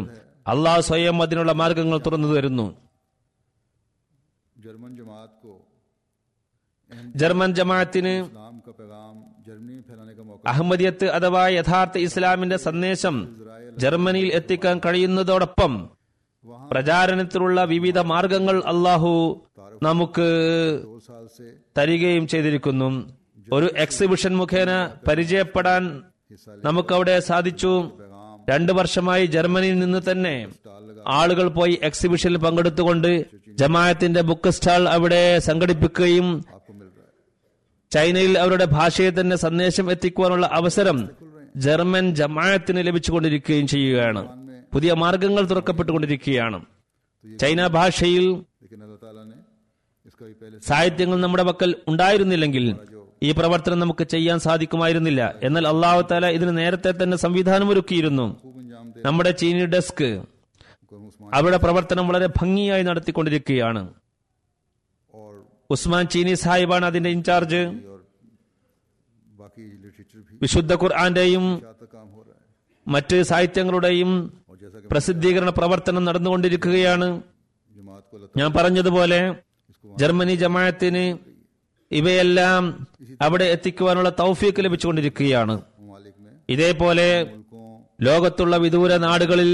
അള്ളാഹു സ്വയം അതിനുള്ള മാർഗങ്ങൾ തുറന്നു തരുന്നു जर्मन जमात को ജർമ്മൻ ജമാഅത്തിന് इस्लाम का पैगाम जर्मनी में फैलाने का मौका അഹമ്മദിയത്ത് അഥവാ യഥാർത്ഥ ഇസ്ലാമിന്റെ സന്ദേശം ജർമ്മനിയിൽ എത്തിക്കാൻ കഴിയുന്നതോടൊപ്പം പ്രചാരണത്തിലുള്ള വിവിധ മാർഗങ്ങൾ അള്ളാഹു നമുക്ക് दो साल से തരികയും ചെയ്തിരിക്കുന്നു ഒരു എക്സിബിഷൻ മുഖേന പരിചയപ്പെടാൻ നമുക്കവിടെ സാധിച്ചു രണ്ടു വർഷമായി ജർമ്മനിയിൽ നിന്ന് തന്നെ ആളുകൾ പോയി എക്സിബിഷനിൽ പങ്കെടുത്തുകൊണ്ട് ജമാഅത്തിന്റെ ബുക്ക് സ്റ്റാൾ അവിടെ സംഘടിപ്പിക്കുകയും आपको मिल रहा है ചൈനയിൽ അവരുടെ ഭാഷയിൽ തന്നെ സന്ദേശം എത്തിക്കുവാനുള്ള അവസരം ജർമ്മൻ ജമാഅത്തിന് ലഭിച്ചുകൊണ്ടിരിക്കുകയും ചെയ്യുകയാണ് പുതിയ മാർഗങ്ങൾ തുറക്കപ്പെട്ടുകൊണ്ടിരിക്കുകയാണ് ചൈന ഭാഷയിൽ लेकिन अल्लाह ताला ने इसका भी पहले से സാഹിത്യങ്ങൾ നമ്മുടെ പക്കൽ ഉണ്ടായിരുന്നില്ലെങ്കിൽ ഈ പ്രവർത്തനം നമുക്ക് ചെയ്യാൻ സാധിക്കുമായിരുന്നില്ല എന്നാൽ അള്ളാഹു താല ഇതിന് നേരത്തെ തന്നെ സംവിധാനം ഒരുക്കിയിരുന്നു खूब अंजाम दे നമ്മുടെ ചീനി ഡെസ്ക് को हम उस्मान അവരുടെ പ്രവർത്തനം വളരെ ഭംഗിയായി നടത്തിക്കൊണ്ടിരിക്കുകയാണ് और ഉസ്മാൻ ചീനി സാഹിബാണ് അതിന്റെ ഇൻചാർജ് और बाकी लिटरेचर भी വിശുദ്ധ ഖുർആന്റെയും का काम हो रहा है മറ്റ് സാഹിത്യങ്ങളുടെയും और जैसा कि പ്രസിദ്ധീകരണ പ്രവർത്തനം നടന്നുകൊണ്ടിരിക്കുകയാണ് जमात को अल्लाह ഞാൻ പറഞ്ഞതുപോലെ ജർമ്മനി ജമാഅത്തിന് ഇവയെല്ലാം അവിടെ എത്തിക്കുവാനുള്ള തൗഫീക്ക് ലഭിച്ചുകൊണ്ടിരിക്കുകയാണ് ताला ममालिक में ഇതേപോലെ मुल्कों ലോകത്തുള്ള വിദൂര നാടുകളിൽ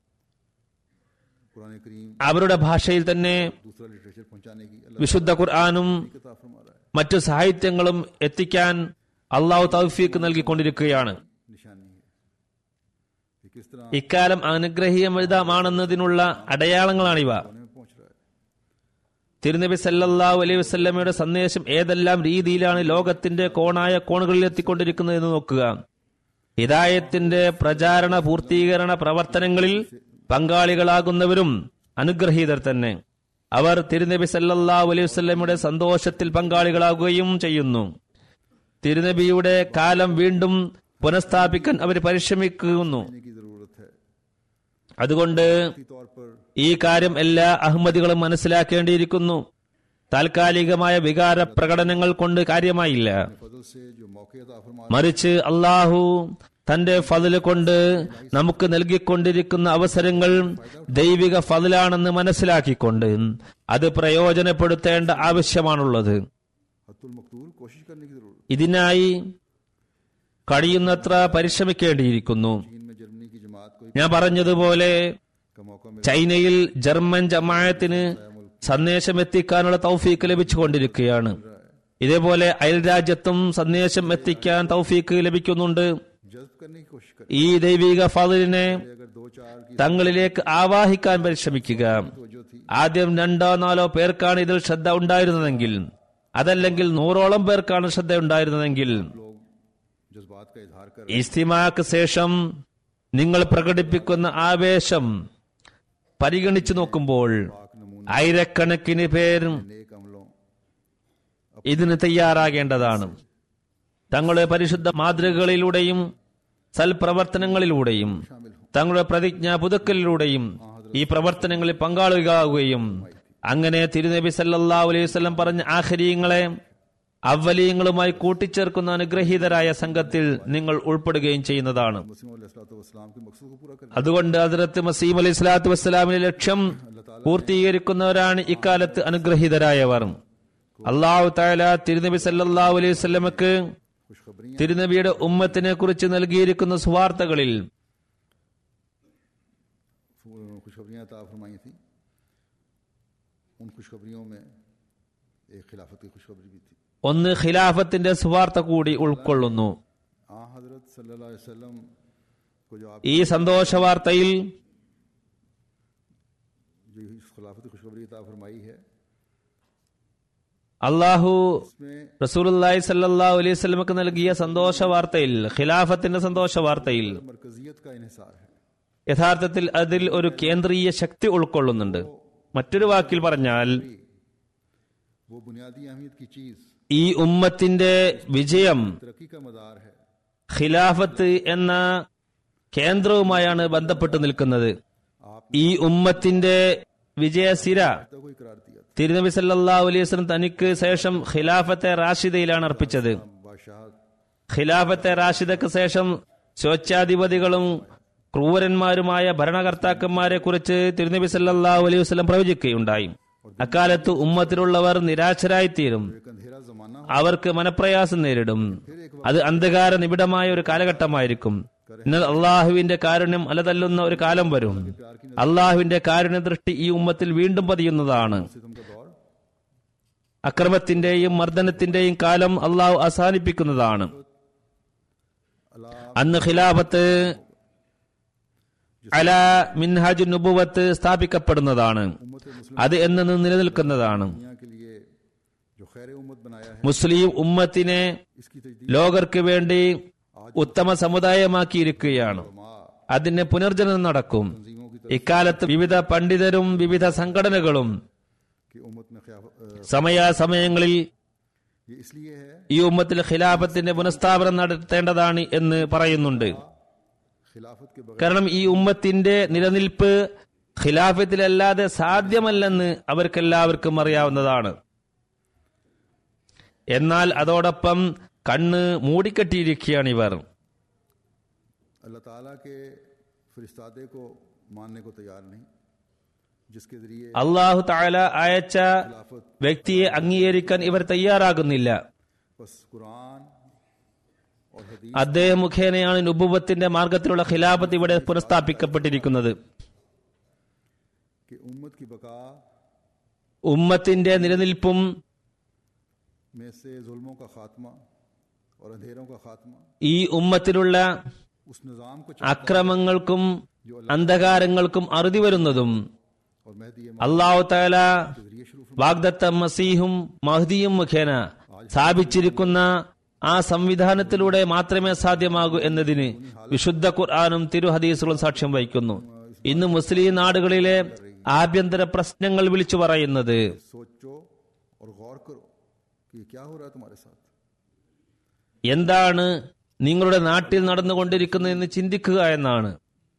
कुरान करीम അവരുടെ ഭാഷയിൽ തന്നെ दूसरा लिटरेचर पहुंचाने की अल्लाह വിശുദ്ധ ഖുർആാനും किताब फरमा रहा है മറ്റു സാഹിത്യങ്ങളും എത്തിക്കാൻ അള്ളാഹു തൗഫീക്ക് നൽകിക്കൊണ്ടിരിക്കുകയാണ് निशानी है कि किस तरह ഇക്കാലം അനുഗ്രഹീയമിതമാണെന്നതിനുള്ള അടയാളങ്ങളാണിവ होने में पहुंच रहा है തിരുനബി സല്ലല്ലാഹു അലൈഹി വസല്ലമയുടെ സന്ദേശം ഏതെല്ലാം രീതിയിലാണ് ലോകത്തിന്റെ കോണായ കോണുകളിൽ എത്തിക്കൊണ്ടിരിക്കുന്നത് എന്ന് നോക്കുക ഹിദായത്തിന്റെ പ്രചാരണ പൂർത്തീകരണ പ്രവർത്തനങ്ങളിൽ പങ്കാളികളാകുന്നവരും അനുഗ്രഹീതർ തന്നെ അവർ തിരുനബി സല്ലല്ലാഹു അലൈഹി വസല്ലമയുടെ സന്തോഷത്തിൽ പങ്കാളികളാകുകയും ചെയ്യുന്നു തിരുനബിയുടെ കാലം വീണ്ടും പുനഃസ്ഥാപിക്കാൻ അവർ പരിശ്രമിക്കുന്നു करने की जरूरत है അതുകൊണ്ട് इसी तौर पर ഈ കാര്യം എല്ലാ അഹമ്മദികളും മനസ്സിലാക്കേണ്ടിയിരിക്കുന്നു താൽക്കാലികമായ വികാര പ്രകടനങ്ങൾ കൊണ്ട് കാര്യമായില്ല फजल से जो मौके अता फरमा മറിച്ച് അള്ളാഹു തന്റെ ഫതില് കൊണ്ട് നമുക്ക് നൽകിക്കൊണ്ടിരിക്കുന്ന അവസരങ്ങൾ ദൈവിക ഫതിലാണെന്ന് മനസ്സിലാക്കിക്കൊണ്ട് അത് പ്രയോജനപ്പെടുത്തേണ്ട ആവശ്യമാണുള്ളത് हत्तुल मकतूल कोशिश करने की जरूरत ഇതിനായി കഴിയുന്നത്ര പരിശ്രമിക്കേണ്ടിയിരിക്കുന്നു चीन में जर्मनी की जमात को ഞാൻ പറഞ്ഞതുപോലെ का मौका मिला ചൈനയിൽ ജർമ്മൻ ജമായത്തിന് സന്ദേശം എത്തിക്കാനുള്ള തൗഫീക്ക് ലഭിച്ചുകൊണ്ടിരിക്കുകയാണ് ഇതേപോലെ അയൽ രാജ്യത്തും സന്ദേശം എത്തിക്കാൻ തൗഫീക്ക് ലഭിക്കുന്നുണ്ട് जज्ब करने की कोशिश करें ഈ ദൈവിക ഫതിലിനെ अगर दो चार की തങ്ങളിലേക്ക് ആവാഹിക്കാൻ പരിശ്രമിക്കുക तवज्जो थी ആദ്യം രണ്ടോ നാലോ പേർക്കാണ് ഇതിൽ ശ്രദ്ധ ഉണ്ടായിരുന്നതെങ്കിൽ അതല്ലെങ്കിൽ നൂറോളം പേർക്കാണ് ശ്രദ്ധ ഉണ്ടായിരുന്നതെങ്കിൽ लोग जज्बात का इजहार कर ഇസ്തിമാക്ക് ശേഷം നിങ്ങൾ പ്രകടിപ്പിക്കുന്ന ആവേശം പരിഗണിച്ചു നോക്കുമ്പോൾ पाक नमूने ആയിരക്കണക്കിന് പേർ नेक अमलों ഇതിന് തയ്യാറാകേണ്ടതാണ് തങ്ങളുടെ പരിശുദ്ധ മാതൃകകളിലൂടെയും സൽപ്രവർത്തനങ്ങളിലൂടെയും തങ്ങളുടെ പ്രതിജ്ഞ പുതുക്കലിലൂടെയും ഈ പ്രവർത്തനങ്ങളിൽ പങ്കാളികളാവുകയും അങ്ങനെ തിരുനബി സല്ലല്ലാഹു അലൈഹി വസല്ലം പറഞ്ഞ ആഖരീയങ്ങളെ അവലീയങ്ങളുമായി കൂട്ടിച്ചേർക്കുന്ന അനുഗ്രഹീതരായ സംഘത്തിൽ നിങ്ങൾ ഉൾപ്പെടുകയും ചെയ്യുന്നതാണ് मुस्लिम वसलाम के मकसद को पूरा करने അതുകൊണ്ട് ഹജറത്ത് മസീം അലൈഹി സ്വലാത്തു വസ്സലാമിന്റെ ലക്ഷ്യം പൂർത്തീകരിക്കുന്നവരാണ് ഇക്കാലത്ത് അനുഗ്രഹീതരായവർ അള്ളാഹു താല തിരുനബി സല്ലല്ലാഹു അലൈഹി വസല്ലമക്ക് खुशखबरियां തിരുനബിയുടെ ഉമ്മത്തിനെ കുറിച്ച് നൽകിയിരിക്കുന്ന സുവാർത്തകളിൽ खुशखबरियां अता फरमाई थी उन खुशखबरियों में एक खिलाफत की खुशखबरी भी थी ഒന്ന് ഖിലാഫത്തിന്റെ സുവാർത്ത കൂടി ഉൾക്കൊള്ളുന്നു आ हजरत सल्लल्लाहु अलैहि वसल्लम को जो आप ഈ സന്തോഷ വാർത്തയിൽ जो इस खिलाफत की खुशखबरी अता फरमाई है അള്ളാഹു इसमें റസൂലുള്ളാഹി സല്ലല്ലാഹു അലൈഹി വസല്ലമക്ക് നൽകിയ സന്തോഷ വാർത്തയിൽ ഖിലാഫത്തിന്റെ സന്തോഷ വാർത്തയിൽ मरकजियत का इन्हिसार है യഥാർത്ഥത്തിൽ അതിൽ ഒരു കേന്ദ്രീയ ശക്തി ഉൾക്കൊള്ളുന്നുണ്ട് മറ്റൊരു വാക്കിൽ പറഞ്ഞാൽ वो बुनियादी अहमियत की चीज ഈ ഉമ്മത്തിന്റെ വിജയം तरक्की का मदार है ഖിലാഫത്ത് എന്ന കേന്ദ്രവുമായാണ് ബന്ധപ്പെട്ട് നിൽക്കുന്നത് ഈ ഉമ്മത്തിന്റെ വിജയസിര तो कोई करार दिया था തിരുനബി സല്ലല്ലാഹു അലൈഹി വസല്ലം തനിക്ക് ശേഷം ഖിലാഫത്തെ റാഷിദയിലാണ് അർപ്പിച്ചത് बादशाह ഖിലാഫത്തെ റാഷിദക്ക് ശേഷം സ്വേച്ഛാധിപതികളും ക്രൂരന്മാരുമായ ഭരണകർത്താക്കന്മാരെ കുറിച്ച് തിരുനബി സല്ലല്ലാഹു അലൈഹി വസല്ലം പ്രവചിക്കുകയുണ്ടായി അക്കാലത്ത് ഉമ്മത്തിലുള്ളവർ നിരാശരായിത്തീരും एक अंधेरा जमाना അവർക്ക് മനപ്രയാസം നേരിടും അത് അന്ധകാര നിബിഡമായ ഒരു കാലഘട്ടമായിരിക്കും എന്നാൽ അള്ളാഹുവിന്റെ കാരുണ്യം അലതല്ലുന്ന ഒരു കാലം വരും അള്ളാഹുവിന്റെ കാരുണ്യ ദൃഷ്ടി ഈ ഉമ്മത്തിൽ വീണ്ടും പതിയുന്നതാണ് सितम का दौर അക്രമത്തിന്റെയും മർദ്ദനത്തിന്റെയും കാലം അള്ളാഹു അവസാനിപ്പിക്കുന്നതാണ് അന്ന് ഖിലാഫത്ത് അല മിൻഹാജു നുബുവത്ത് സ്ഥാപിക്കപ്പെടുന്നതാണ് അത് എന്നു നിലനിൽക്കുന്നതാണ് दुनिया के लिए जो खैर उम्मत बनाया है മുസ്ലിം ഉമ്മത്തിനെ इसकी तजदीद ലോകർക്ക് വേണ്ടി ഉത്തമ സമുദായമാക്കിയിരിക്കുകയാണ് അതിന് പുനർജനനം നടക്കും तंजीमों की ഇക്കാലത്ത് വിവിധ പണ്ഡിതരും വിവിധ സംഘടനകളും कि उम्मत में ख्याफ- अ, സമയാസമയങ്ങളിൽ ये इसलिए है ഈ ഉമ്മത്തിൽ ഖിലാഫത്തിന്റെ പുനഃസ്ഥാപനം നടത്തേണ്ടതാണ് എന്ന് പറയുന്നുണ്ട് खिलाफत के बगैर കാരണം ഈ ഉമ്മത്തിന്റെ നിലനിൽപ്പ് ഖിലാഫത്തിലല്ലാതെ സാധ്യമല്ലെന്ന് അവർക്കെല്ലാവർക്കും അറിയാവുന്നതാണ് എന്നാൽ അതോടൊപ്പം കണ്ണ് മൂടിക്കെട്ടിയിരിക്കുകയാണ് ഇവർ अल्लाह ताला के फरिश्तादे को मानने को तैयार नहीं जिसके जरिए അള്ളാഹു താല അയച്ച खिलाफत വ്യക്തിയെ അംഗീകരിക്കാൻ ഇവർ തയ്യാറാകുന്നില്ല बस कुरान और हदीस അദ്ദേഹം മുഖേനയാണ് നുബുവത്തിന്റെ മാർഗത്തിലുള്ള ഖിലാഫത്ത് ഇവിടെ പുനഃസ്ഥാപിക്കപ്പെട്ടിരിക്കുന്നത് कि उम्मत की बका ഉമ്മത്തിന്റെ നിലനിൽപ്പും में से जुल्मों का खात्मा और अंधेरों का खात्मा ഈ ഉമ്മത്തിലുള്ള उस निज़ाम को അക്രമങ്ങൾക്കും അന്ധകാരങ്ങൾക്കും അറുതി വരുന്നതും और महदी അള്ളാഹു താല के जरिए शुरू വാഗ്ദത്ത മസീഹും മഹ്ദിയും മുഖേന സ്ഥാപിച്ചിരിക്കുന്ന ആ സംവിധാനത്തിലൂടെ മാത്രമേ സാധ്യമാകൂ എന്നതിന് വിശുദ്ധ ഖുർആാനും തിരുഹദീസുകളും സാക്ഷ്യം വഹിക്കുന്നു ഇന്ന് മുസ്ലിം നാടുകളിലെ ആഭ്യന്തര പ്രശ്നങ്ങൾ വിളിച്ചു പറയുന്നത് सोचो और गौर करो कि ये क्या हो रहा है तुम्हारे साथ എന്താണ് നിങ്ങളുടെ നാട്ടിൽ നടന്നുകൊണ്ടിരിക്കുന്നതെന്ന് ചിന്തിക്കുക എന്നാണ്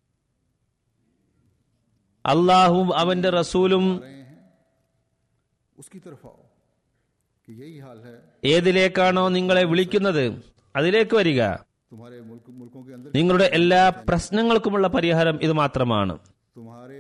അള്ളാഹുവും അവന്റെ റസൂലും रहे हैं उसकी तरफ आओ कि यही हाल है ഏതിലേക്കാണോ നിങ്ങളെ വിളിക്കുന്നത് അതിലേക്ക് വരിക तुम्हारे मुल्क मुल्कों के अंदर നിങ്ങളുടെ എല്ലാ പ്രശ്നങ്ങൾക്കുമുള്ള പരിഹാരം ഇത് മാത്രമാണ് तुम्हारे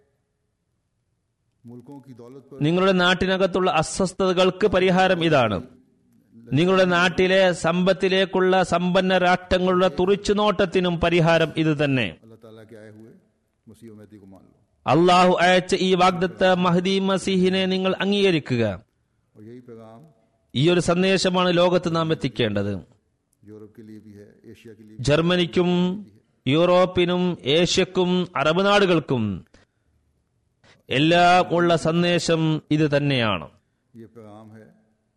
मुल्कों की दौलत पर നിങ്ങളുടെ നാട്ടിനകത്തുള്ള അസ്വസ്ഥതകൾക്ക് പരിഹാരം ഇതാണ് നിങ്ങളുടെ നാട്ടിലെ സമ്പത്തിലേക്കുള്ള സമ്പന്ന രാഷ്ട്രങ്ങളുടെ തുറിച്ചുനോട്ടത്തിനും പരിഹാരം ഇത് തന്നെ अल्लाह ताला के आए हुए मसीह और महदी को मान लो അള്ളാഹു അയച്ച ഈ വാഗ്ദത്ത മഹദി മസീഹിനെ നിങ്ങൾ അംഗീകരിക്കുക और यही पैगाम ഈ ഒരു സന്ദേശമാണ് ലോകത്ത് നാം എത്തിക്കേണ്ടത് यूरोप के लिए भी है एशिया के लिए ജർമ്മനിക്കും യൂറോപ്പിനും ഏഷ്യക്കും അറബ് നാടുകൾക്കും എല്ലാം ഉള്ള സന്ദേശം ഇത് തന്നെയാണ് भी ये पैगाम है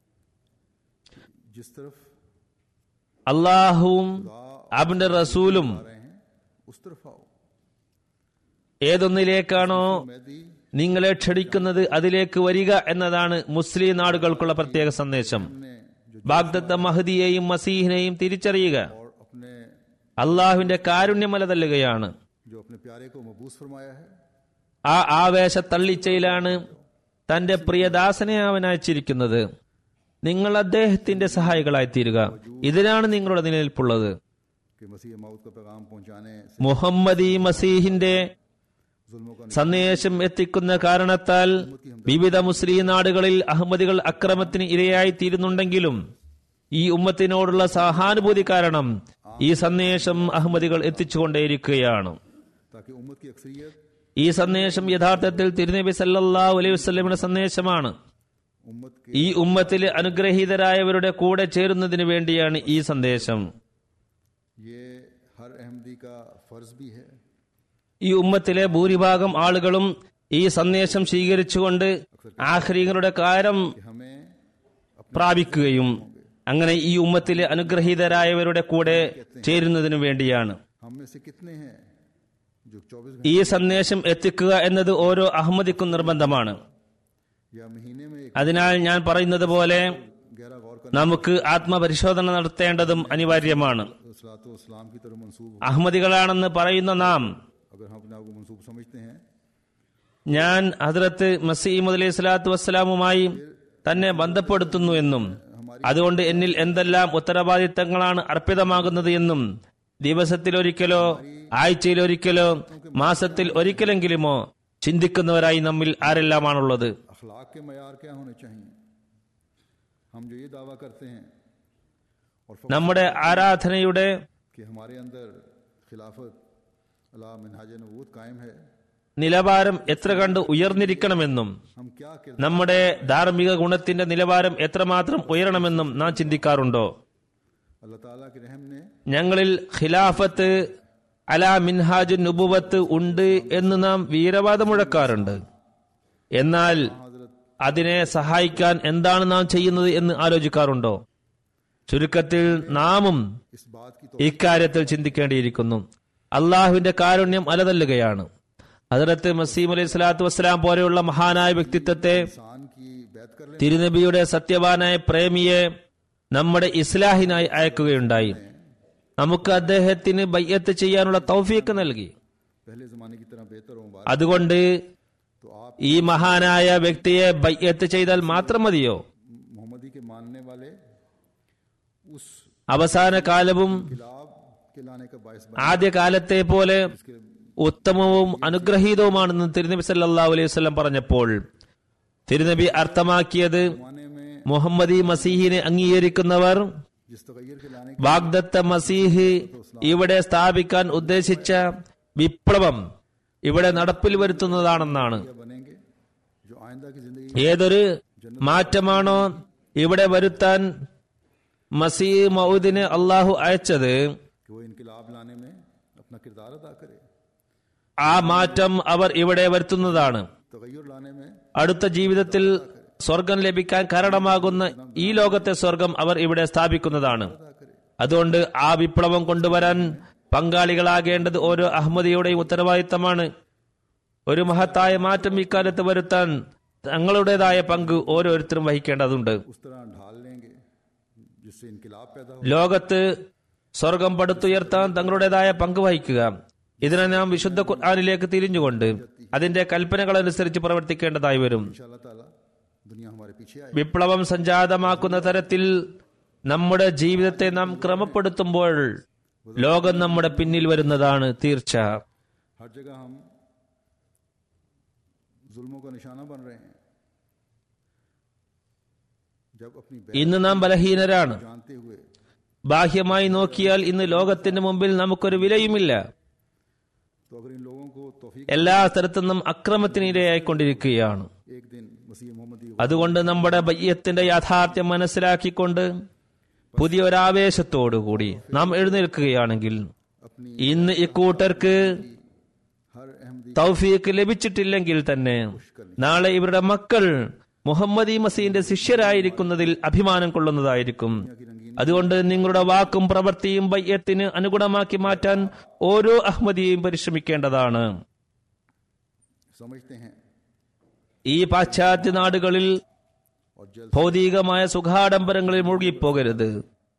जिस तरफ അള്ളാഹുവും അവന്റെ റസൂലും आ रहे हैं उस तरफ आओ ഏതൊന്നിലേക്കാണോ महदी നിങ്ങളെ ക്ഷണിക്കുന്നത് അതിലേക്ക് വരിക എന്നതാണ് മുസ്ലിം നാടുകൾക്കുള്ള പ്രത്യേക സന്ദേശം ने जो ബാഗ്ദത്ത മഹദിയെയും മസീഹിനെയും തിരിച്ചറിയുക और अपने അള്ളാഹുവിന്റെ കാരുണ്യമല തല്ലുകയാണ് जो अपने प्यारे को मबूस फरमाया है ആ ആവേശ തള്ളിച്ചയിലാണ് തന്റെ പ്രിയദാസനെ അവൻ അയച്ചിരിക്കുന്നത് നിങ്ങൾ അദ്ദേഹത്തിന്റെ സഹായികളായി തീരുക ഇതിനാണ് നിങ്ങളുടെ നിലനിൽപ്പുള്ളത് कि मसीह मौत का पैगाम पहुंचाने से മുഹമ്മദി മസീഹിന്റെ जुल्मों का സന്ദേശം എത്തിക്കുന്ന കാരണത്താൽ വിവിധ മുസ്ലിം നാടുകളിൽ അഹമ്മദികൾ അക്രമത്തിന് ഇരയായി തീരുന്നുണ്ടെങ്കിലും ഈ ഉമ്മത്തിനോടുള്ള സഹാനുഭൂതി കാരണം ഈ സന്ദേശം അഹമ്മദികൾ എത്തിച്ചുകൊണ്ടേയിരിക്കുകയാണ് ताकि उम्मत की अक्सरियत ഈ സന്ദേശം യഥാർത്ഥത്തിൽ തിരുനബി സല്ലല്ലാഹു അലൈഹി വസല്ലമയുടെ സന്ദേശമാണ് उम्मत के ഈ ഉമ്മത്തിലെ അനുഗ്രഹീതരായവരുടെ കൂടെ ചേരുന്നതിന് വേണ്ടിയാണ് ഈ സന്ദേശം ये हर अहमदी का फर्ज भी है ഈ ഉമ്മത്തിലെ ഭൂരിഭാഗം ആളുകളും ഈ സന്ദേശം സ്വീകരിച്ചുകൊണ്ട് ആഹ്രീങ്ങളുടെ കാര്യം कि हमें പ്രാപിക്കുകയും അങ്ങനെ ഈ ഉമ്മത്തിലെ അനുഗ്രഹീതരായവരുടെ കൂടെ ചേരുന്നതിനു വേണ്ടിയാണ് हम में से कितने हैं जो 24 ഈ സന്ദേശം എത്തിക്കുക എന്നത് ഓരോ അഹമ്മദിക്കും നിർബന്ധമാണ് घंटे या महीने में एक അതിനാൽ ഞാൻ പറയുന്നത് പോലെ गहरा गौर നമുക്ക് ആത്മപരിശോധന നടത്തേണ്ടതും അനിവാര്യമാണ് कर इस्लाम की तरफ मंसूब हो അഹമ്മദികളാണെന്ന് പറയുന്ന നാം अगर हम अपने आप को मंसूब समझते हैं ഞാൻ ഹദ്രത്ത് മസീമദ് അലൈഹി സ്വലാത്തു വസ്സലാമുമായി തന്നെ ബന്ധപ്പെടുത്തുന്നു എന്നും അതുകൊണ്ട് എന്നിൽ എന്തെല്ലാം ഉത്തരവാദിത്തങ്ങളാണ് അർപ്പിതമാകുന്നത് എന്നും ദിവസത്തിൽ ഒരിക്കലോ ആഴ്ചയിൽ ഒരിക്കലോ മാസത്തിൽ ഒരിക്കലെങ്കിലുമോ ചിന്തിക്കുന്നവരായി നമ്മിൽ ആരെല്ലാമാണുള്ളത് अखलाक के मैार क्या होने चाहिए हम जो ये दावा करते हैं और फ़कत നമ്മുടെ ആരാധനയുടെ कि हमारे अंदर खिलाफत अला मिनहाज नबूत कायम है നിലവാരം എത്ര കണ്ട് ഉയർന്നിരിക്കണമെന്നും हम क्या किरदार നമ്മുടെ ധാർമ്മിക ഗുണത്തിന്റെ നിലവാരം എത്രമാത്രം ഉയരണമെന്നും നാം ചിന്തിക്കാറുണ്ടോ अल्लाह ताला के रहम ने ഞങ്ങളിൽ ഖിലാഫത്ത് അലാ മിൻഹാജ് നുബുവത്ത് ഉണ്ട് എന്ന് നാം വീരവാദം മുഴക്കാറുണ്ട് എന്നാൽ അതിനെ സഹായിക്കാൻ എന്താണ് നാം ചെയ്യുന്നത് എന്ന് ആലോചിക്കാറുണ്ടോ ചുരുക്കത്തിൽ നാമും इस बात की तो ഇക്കാര്യത്തിൽ ചിന്തിക്കേണ്ടിയിരിക്കുന്നു അള്ളാഹുവിന്റെ കാരുണ്യം അലതല്ലുകയാണ് ഹജറത്ത് മസീം അലൈഹി സ്വലാത്തു വസ്സലാം പോലെയുള്ള മഹാനായ വ്യക്തിത്വത്തെ इंसान की बैत कर ले തിരുനബിയുടെ സത്യവാനായ പ്രേമിയെ നമ്മുടെ ഇസ്ലാഹിനായി അയക്കുകയുണ്ടായി നമുക്ക് അദ്ദേഹത്തിന് ബയ്യത്ത് ചെയ്യാനുള്ള തൗഫീക്ക് നൽകി पहले जमाने की तरह बेहतर हो मुबारक അതുകൊണ്ട് तो आप ഈ മഹാനായ വ്യക്തിയെ ബയ്യത്ത് ചെയ്താൽ മാത്രം മതിയോ मोहम्मदी के मानने वाले उस അവസാന കാലവും खिलाफ के लाने का बायस बन ആദ്യകാലത്തെ പോലെ ഉത്തമവും അനുഗ്രഹീതവുമാണെന്ന് തിരുനബി സല്ലല്ലാഹു അലൈഹി വസല്ലം പറഞ്ഞപ്പോൾ തിരുനബി അർത്ഥമാക്കിയത് जमाने में മുഹമ്മദി മസീഹിനെ അംഗീകരിക്കുന്നവർ जिस तगैर के लाने വാഗ്ദത്ത മസീഹ് ഇവിടെ സ്ഥാപിക്കാൻ उद्ദേശിച്ച വിപ്ലവം ഇവിടെ നടപ്പിൽ വരുത്തുന്നതാണെന്നാണ് के बनेंगे जो आइंदा की जिंदगी ഏതൊരു മാറ്റമാണോ ഇവിടെ വരുത്താൻ മസീ മൗദിനെ അള്ളാഹു അയച്ചത് कि वो इनकलाब लाने में अपना किरदार अदा करे ആ മാറ്റം അവർ ഇവിടെ വരുത്തുന്നതാണ് तगैर लाने में അടുത്ത ജീവിതത്തിൽ സ്വർഗം ലഭിക്കാൻ കാരണമാകുന്ന ഈ ലോകത്തെ സ്വർഗം അവർ ഇവിടെ സ്ഥാപിക്കുന്നതാണ് അതുകൊണ്ട് ആ വിപ്ലവം കൊണ്ടുവരാൻ പങ്കാളികളാകേണ്ടത് ഓരോ അഹമ്മദിയുടെയും ഉത്തരവാദിത്തമാണ് ഒരു മഹത്തായ മാറ്റം ഇക്കാലത്ത് വരുത്താൻ തങ്ങളുടേതായ പങ്ക് ഓരോരുത്തരും വഹിക്കേണ്ടതുണ്ട് उस तरह ढाल लेंगे जिससे इनकलाब पैदा हो ലോകത്ത് സ്വർഗം പടുത്തുയർത്താൻ തങ്ങളുടേതായ പങ്ക് വഹിക്കുക ഇതിനെ നാം വിശുദ്ധ ഖുർആാനിലേക്ക് തിരിഞ്ഞുകൊണ്ട് അതിന്റെ കൽപ്പനകൾ അനുസരിച്ച് പ്രവർത്തിക്കേണ്ടതായി വരും इंशाल्लाह ताला दुनिया हमारे पीछे आए വിപ്ലവം സംജാതമാക്കുന്ന തരത്തിൽ നമ്മുടെ ജീവിതത്തെ നാം ക്രമപ്പെടുത്തുമ്പോൾ ലോകം നമ്മുടെ പിന്നിൽ വരുന്നതാണ് തീർച്ച हर जगह हम जुल्मों का निशाना बन रहे हैं जब अपनी बैत ഇന്ന് നാം ബലഹീനരാണ് जानते हुए ബാഹ്യമായി നോക്കിയാൽ ഇന്ന് ലോകത്തിന്റെ മുമ്പിൽ നമുക്കൊരു വിലയുമില്ല तो अगर इन लोगों को तौफीक എല്ലാ സ്ഥലത്തുനിന്നും അക്രമത്തിന് ഇരയായിക്കൊണ്ടിരിക്കുകയാണ് एक दिन मसीह मोहम्मदी അതുകൊണ്ട് നമ്മുടെ ബയ്യത്തിന്റെ യാഥാർത്ഥ്യം മനസ്സിലാക്കിക്കൊണ്ട് പുതിയൊരാവേശത്തോടുകൂടി നാം എഴുന്നേൽക്കുകയാണെങ്കിൽ अपनी ഇന്ന് ഇക്കൂട്ടർക്ക് हर अहमदी തൗഫീക്ക് ലഭിച്ചിട്ടില്ലെങ്കിൽ തന്നെ നാളെ ഇവരുടെ മക്കൾ മുഹമ്മദി മസീന്റെ ശിഷ്യരായിരിക്കുന്നതിൽ അഭിമാനം കൊള്ളുന്നതായിരിക്കും അതുകൊണ്ട് നിങ്ങളുടെ വാക്കും പ്രവൃത്തിയും ബയ്യത്തിന് അനുഗുണമാക്കി മാറ്റാൻ ഓരോ അഹമ്മദിയെയും പരിശ്രമിക്കേണ്ടതാണ് समझते हैं ഈ പാശ്ചാത്യ നാടുകളിൽ और जल्द ഭൗതികമായ സുഖാഡംബരങ്ങളിൽ മുഴുകിപ്പോകരുത്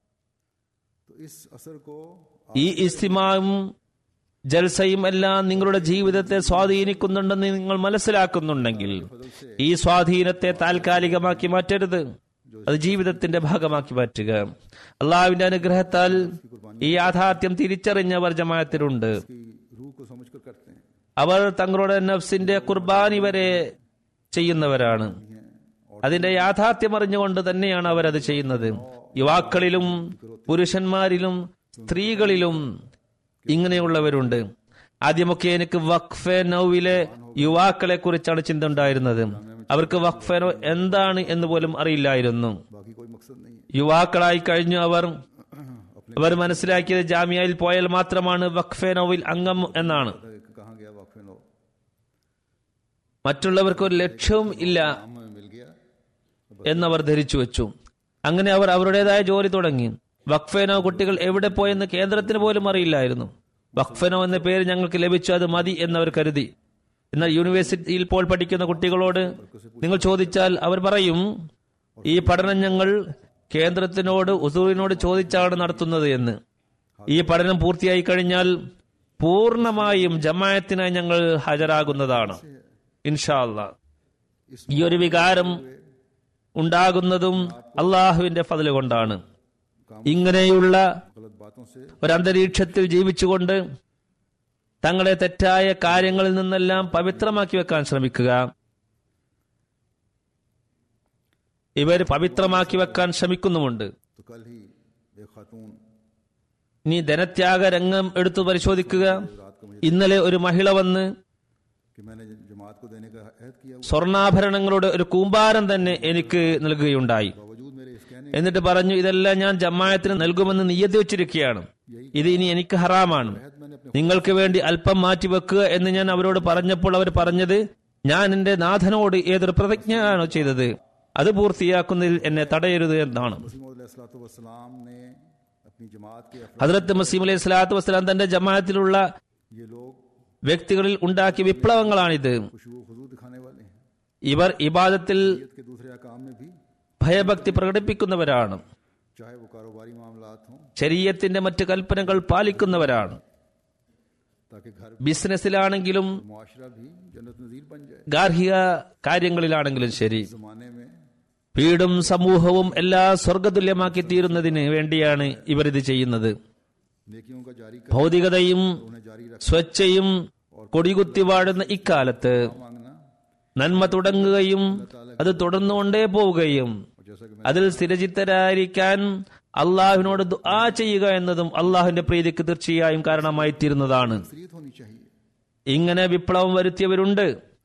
तो इस असर को ഈ ഇസ്തിമാവും ജൽസയും എല്ലാം നിങ്ങളുടെ ജീവിതത്തെ സ്വാധീനിക്കുന്നുണ്ടെന്ന് നിങ്ങൾ മനസ്സിലാക്കുന്നുണ്ടെങ്കിൽ ഈ സ്വാധീനത്തെ താൽക്കാലികമാക്കി മാറ്റരുത് അത് ജീവിതത്തിന്റെ ഭാഗമാക്കി മാറ്റുക അള്ളാഹുവിന്റെ അനുഗ്രഹത്താൽ ഈ യാഥാർത്ഥ്യം തിരിച്ചറിഞ്ഞവർ ജമാഅത്തിലുണ്ട് की रूह को समझकर करते हैं അവർ തങ്ങളുടെ നഫ്സിന്റെ കുർബാനി വരെ ചെയ്യുന്നവരാണ് അതിന്റെ യാഥാർത്ഥ്യം അറിഞ്ഞുകൊണ്ട് തന്നെയാണ് അവരത് ചെയ്യുന്നത് യുവാക്കളിലും പുരുഷന്മാരിലും സ്ത്രീകളിലും ഇങ്ങനെയുള്ളവരുണ്ട് ആദ്യമൊക്കെ എനിക്ക് വഖഫെ നൌവിലെ യുവാക്കളെ കുറിച്ചാണ് ചിന്ത ഉണ്ടായിരുന്നത് അവർക്ക് വഖഫെനോ എന്താണ് എന്ന് പോലും അറിയില്ലായിരുന്നു बाकी कोई मकसद नहीं है യുവാക്കളായി കഴിഞ്ഞു അവർ അവർ മനസ്സിലാക്കിയത് ജാമ്യയിൽ പോയാൽ മാത്രമാണ് വഖഫെനോവിൽ അംഗം എന്നാണ് कि कहाँ गया वाकफे नो മറ്റുള്ളവർക്ക് ഒരു ലക്ഷ്യവും ഇല്ല हम हमें मिल गया എന്നവർ ധരിച്ചു വെച്ചു അങ്ങനെ അവർ അവരുടേതായ ജോലി തുടങ്ങി വഖഫേനോ കുട്ടികൾ എവിടെ പോയെന്ന് കേന്ദ്രത്തിന് പോലും അറിയില്ലായിരുന്നു വഖഫനോ എന്ന പേര് ഞങ്ങൾക്ക് ലഭിച്ചു അത് മതി എന്നവർ കരുതി എന്നാൽ യൂണിവേഴ്സിറ്റിയിൽ ഇപ്പോൾ പഠിക്കുന്ന കുട്ടികളോട് നിങ്ങൾ ചോദിച്ചാൽ അവർ പറയും ഈ പഠനം ഞങ്ങൾ കേന്ദ്രത്തിനോട് ഉസൂറിനോട് ചോദിച്ചാണ് നടത്തുന്നത് എന്ന് ഈ പഠനം പൂർത്തിയായി കഴിഞ്ഞാൽ പൂർണ്ണമായും ജമായത്തിനായി ഞങ്ങൾ ഹാജരാകുന്നതാണ് ഇൻഷാ അല്ലാ ഈ ഒരു വികാരം ഉണ്ടാകുന്നതും അള്ളാഹുവിന്റെ ഫതില് കൊണ്ടാണ് ഇങ്ങനെയുള്ള बातों से ഒരു അന്തരീക്ഷത്തിൽ ജീവിച്ചുകൊണ്ട് തങ്ങളെ തെറ്റായ കാര്യങ്ങളിൽ നിന്നെല്ലാം പവിത്രമാക്കി വെക്കാൻ ശ്രമിക്കുക ഇവർ പവിത്രമാക്കി വെക്കാൻ ശ്രമിക്കുന്നുമുണ്ട് तो कल ही एक खातून ഇനി ധനത്യാഗ രംഗം എടുത്തു പരിശോധിക്കുക रात को मुझे ഇന്നലെ ഒരു മഹിള വന്ന് कि मैंने जमात को देने का अहद किया हुआ സ്വർണ്ണാഭരണങ്ങളുടെ ഒരു കൂമ്പാരം തന്നെ എനിക്ക് നൽകുകയുണ്ടായി बावजूद मेरे इस कहने എന്നിട്ട് പറഞ്ഞു ഇതെല്ലാം ഞാൻ ജമായത്തിന് നൽകുമെന്ന് നിയതി വെച്ചിരിക്കുകയാണ് ഇത് ഇനി എനിക്ക് ഹറാമാണ് अहद मैंने अपने നിങ്ങൾക്ക് വേണ്ടി അല്പം മാറ്റി വെക്കുക എന്ന് ഞാൻ അവരോട് പറഞ്ഞപ്പോൾ അവർ പറഞ്ഞത് ഞാൻ എന്റെ നാഥനോട് ഏതൊരു പ്രതിജ്ഞയാണോ ചെയ്തത് അത് പൂർത്തിയാക്കുന്നതിൽ എന്നെ തടയരുത് എന്നാണ് वसलाम ने अपनी जमात के अफराद ഹജറത്ത് മസീം അലൈഹി സ്വലാത്തു വസ്സലാം തന്റെ ജമാഅത്തിലുള്ള ये लोग വ്യക്തികളിൽ ഉണ്ടാക്കിയ വിപ്ലവങ്ങളാണിത് खुशबू खुजू दिखाने वाले हैं ഇവർ ഇബാദത്തിൽ ईद के दूसरे अकाम में भी ഭയഭക്തി പ്രകടിപ്പിക്കുന്നവരാണ് चाहे वो कारोबारी मामलात हों ശരീരത്തിന്റെ മറ്റ് കൽപ്പനകൾ പാലിക്കുന്നവരാണ് ताकि घर ബിസിനസ്സിലാണെങ്കിലും मुआशरा भी जन्नत नजीर बन जाए ഗാർഹിക കാര്യങ്ങളിലാണെങ്കിലും ശരി इस जमाने में വീടും സമൂഹവും എല്ലാ സ്വർഗതുല്യമാക്കി തീരുന്നതിന് വേണ്ടിയാണ് ഇവർ ഇത് ചെയ്യുന്നത് नेकियों का जारी कर ഭൗതികതയും उन्हें जारी रख സ്വച്ഛയും കൊടികുത്തി വാഴുന്ന ഇക്കാലത്ത് मांगना നന്മ തുടങ്ങുകയും അത് തുടർന്നുകൊണ്ടേ പോവുകയും और जैसा कि അതിൽ സ്ഥിരചിത്തരായിരിക്കാൻ അള്ളാഹുവിനോട് ദുആ ചെയ്യുക എന്നതും അള്ളാഹുവിന്റെ പ്രീതിക്ക് തീർച്ചയായും കാരണമായി തീരുന്നതാണ് मकसरीत होनी चाहिए ഇങ്ങനെ വിപ്ലവം വരുത്തിയവരുണ്ട്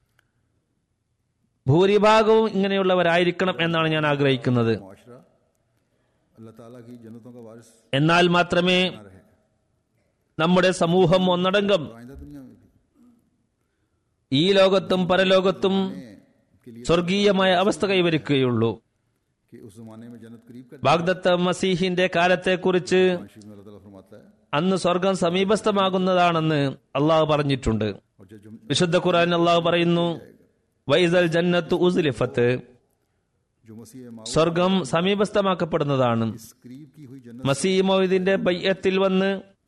ഭൂരിഭാഗവും ഇങ്ങനെയുള്ളവരായിരിക്കണം എന്നാണ് ഞാൻ ആഗ്രഹിക്കുന്നത് मुआशरा अल्लाह ताला की जन्नतों का वारिस എന്നാൽ മാത്രമേ रहे നമ്മുടെ സമൂഹം ഒന്നടങ്കം आइंदा दुनिया में भी ഈ ലോകത്തും പരലോകത്തും के लिए സ്വർഗീയമായ അവസ്ഥ കൈവരിക്കുകയുള്ളൂ कि उस जमाने में जन्नत करीब कर ബാഗ്ദത്ത മസീഹിന്റെ കാലത്തെക്കുറിച്ച് शीफ में अल्लाह ताला फरमाता है അന്ന് സ്വർഗം സമീപസ്ഥമാകുന്നതാണെന്ന് അള്ളാഹു പറഞ്ഞിട്ടുണ്ട് और जब जम- വിശുദ്ധ ഖുർആൻ അള്ളാഹു പറയുന്നു വൈസൽ ജന്നത്തു ഉസ്ലിഫത്ത് जो मसीह माऊ സ്വർഗം സമീപസ്ഥമാക്കപ്പെടുന്നതാണ് इस करीब की हुई जन्नत മസീമോദിന്റെ ബയ്യത്തിൽ വന്ന്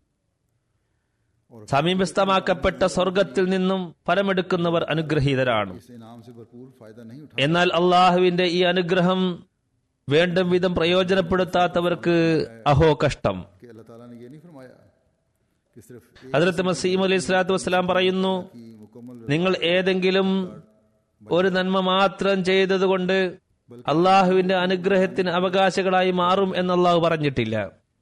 സമീപസ്ഥമാക്കപ്പെട്ട സ്വർഗത്തിൽ നിന്നും ഫലമെടുക്കുന്നവർ അനുഗ്രഹീതരാണ് इस इनाम से भरपूर फायदा नहीं उठा എന്നാൽ അള്ളാഹുവിന്റെ ഈ അനുഗ്രഹം വേണ്ടും വിധം പ്രയോജനപ്പെടുത്താത്തവർക്ക് അഹോ കഷ്ടം कि अल्लाह ताला ने ये नहीं फरमाया कि सिर्फ एक ഹജറത്ത് മസീം അലൈഹി സ്വലാത്തു വസ്സലാം പറയുന്നു की मुकम्मल നിങ്ങൾ ഏതെങ്കിലും ഒരു നന്മ മാത്രം ചെയ്തതുകൊണ്ട് അള്ളാഹുവിന്റെ അനുഗ്രഹത്തിന് അവകാശികളായി മാറും എന്ന് അള്ളാഹു പറഞ്ഞിട്ടില്ല